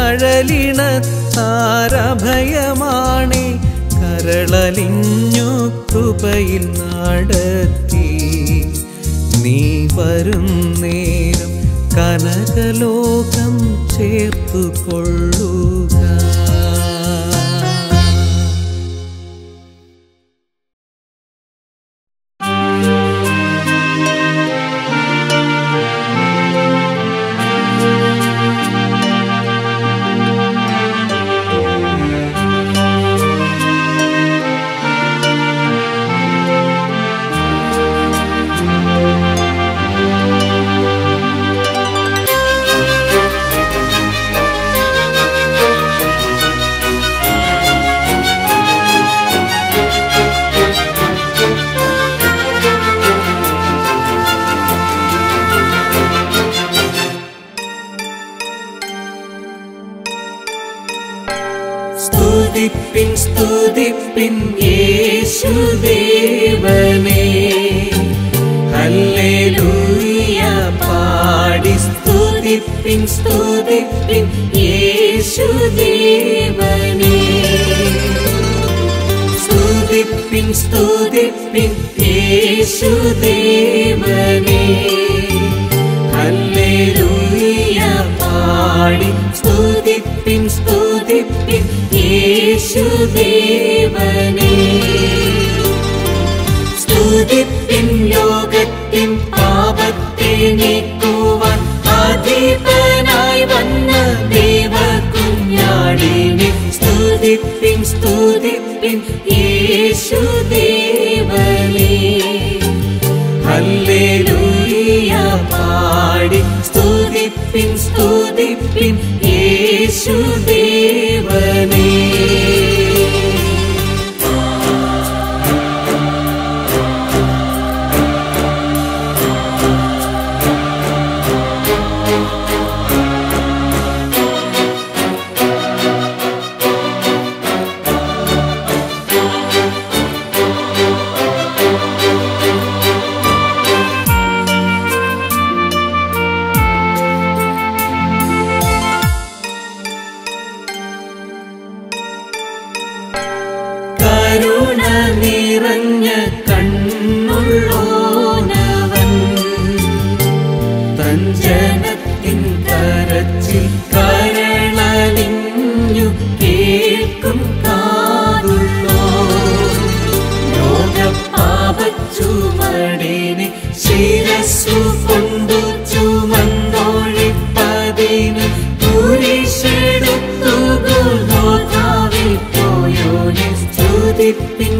A: കഴലിണത്താരഭയമാണേ കരളലിഞ്ഞു കൃപയിൽ നടത്തി നീ വരും നേരം കനകലോകം ചേർത്തു കൊള്ളുക സ്തുതിപ്പിൻ സ്തുതിപ്പിൻ യേശുദേവനേ ഹല്ലേലൂയ പാടി സ്തുതിപ്പിൻ സ്തുതിപ്പിൻ യേശുദേവനേ സ്തുതിപ്പിൻ സ്തുതിപ്പിൻ യേശുദേവനേ ഹല്ലേലൂയ പാടി സ്തുതിപ്പിൻ സ്തുതിപ്പിൻ യേശുദേവനേ സ്തുതിപ്പിൻ ലോകത്തിൻ പാപത്തെ നീക്കുവാൻ അധിപനായി വന്ന ദേവകുഞ്ഞാടിനെ സ്തുതിപ്പിൻ സ്തുതിപ്പിൻ യേശുദേവനേ ഹല്ലേലൂയ പാടി സ്തുതിപ്പിൻ സ്തുതിപ്പിൻ യേശുദേവനേ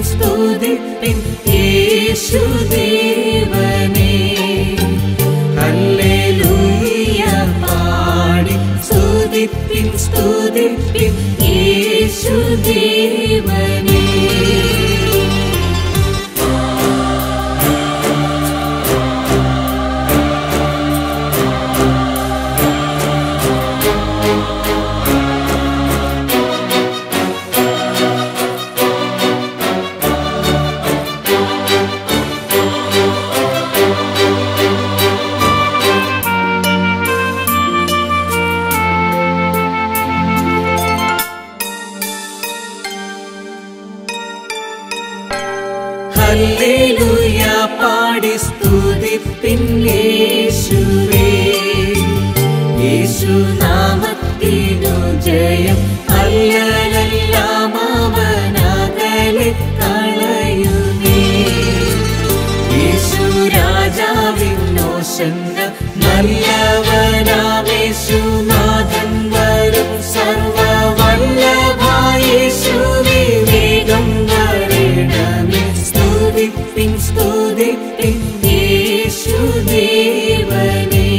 A: സ്തുതിപ്പിൻ യേശുദേവനെ ഹല്ലേലൂയ പാടി സ്തുതിപ്പിൻ സ്തുതിപ്പിൻ യേശുദേവനെ ഹല്ലേലൂയ പാടി സ്തുതിപ്പിൻ യേശുവേ യേശുനാമത്തിനു ജയം അല്ലലെല്ലാം അവനകലെ കളയുന്നേ യേശു രാജാവിനോശന്ന നല്ലവനാമേശുനാഥൻ വരും സർവവല്ലഭായേശുവേ വേഗം വരണമേ സ്തുതിപ്പിൻ സ്തുതിപ്പിൻ യേശുദേവനെ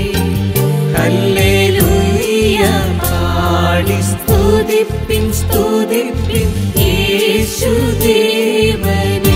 A: ഹല്ലേലൂയ പാടി സ്തുതിപ്പിൻ സ്തുതിപ്പിൻ യേശുദേവനെ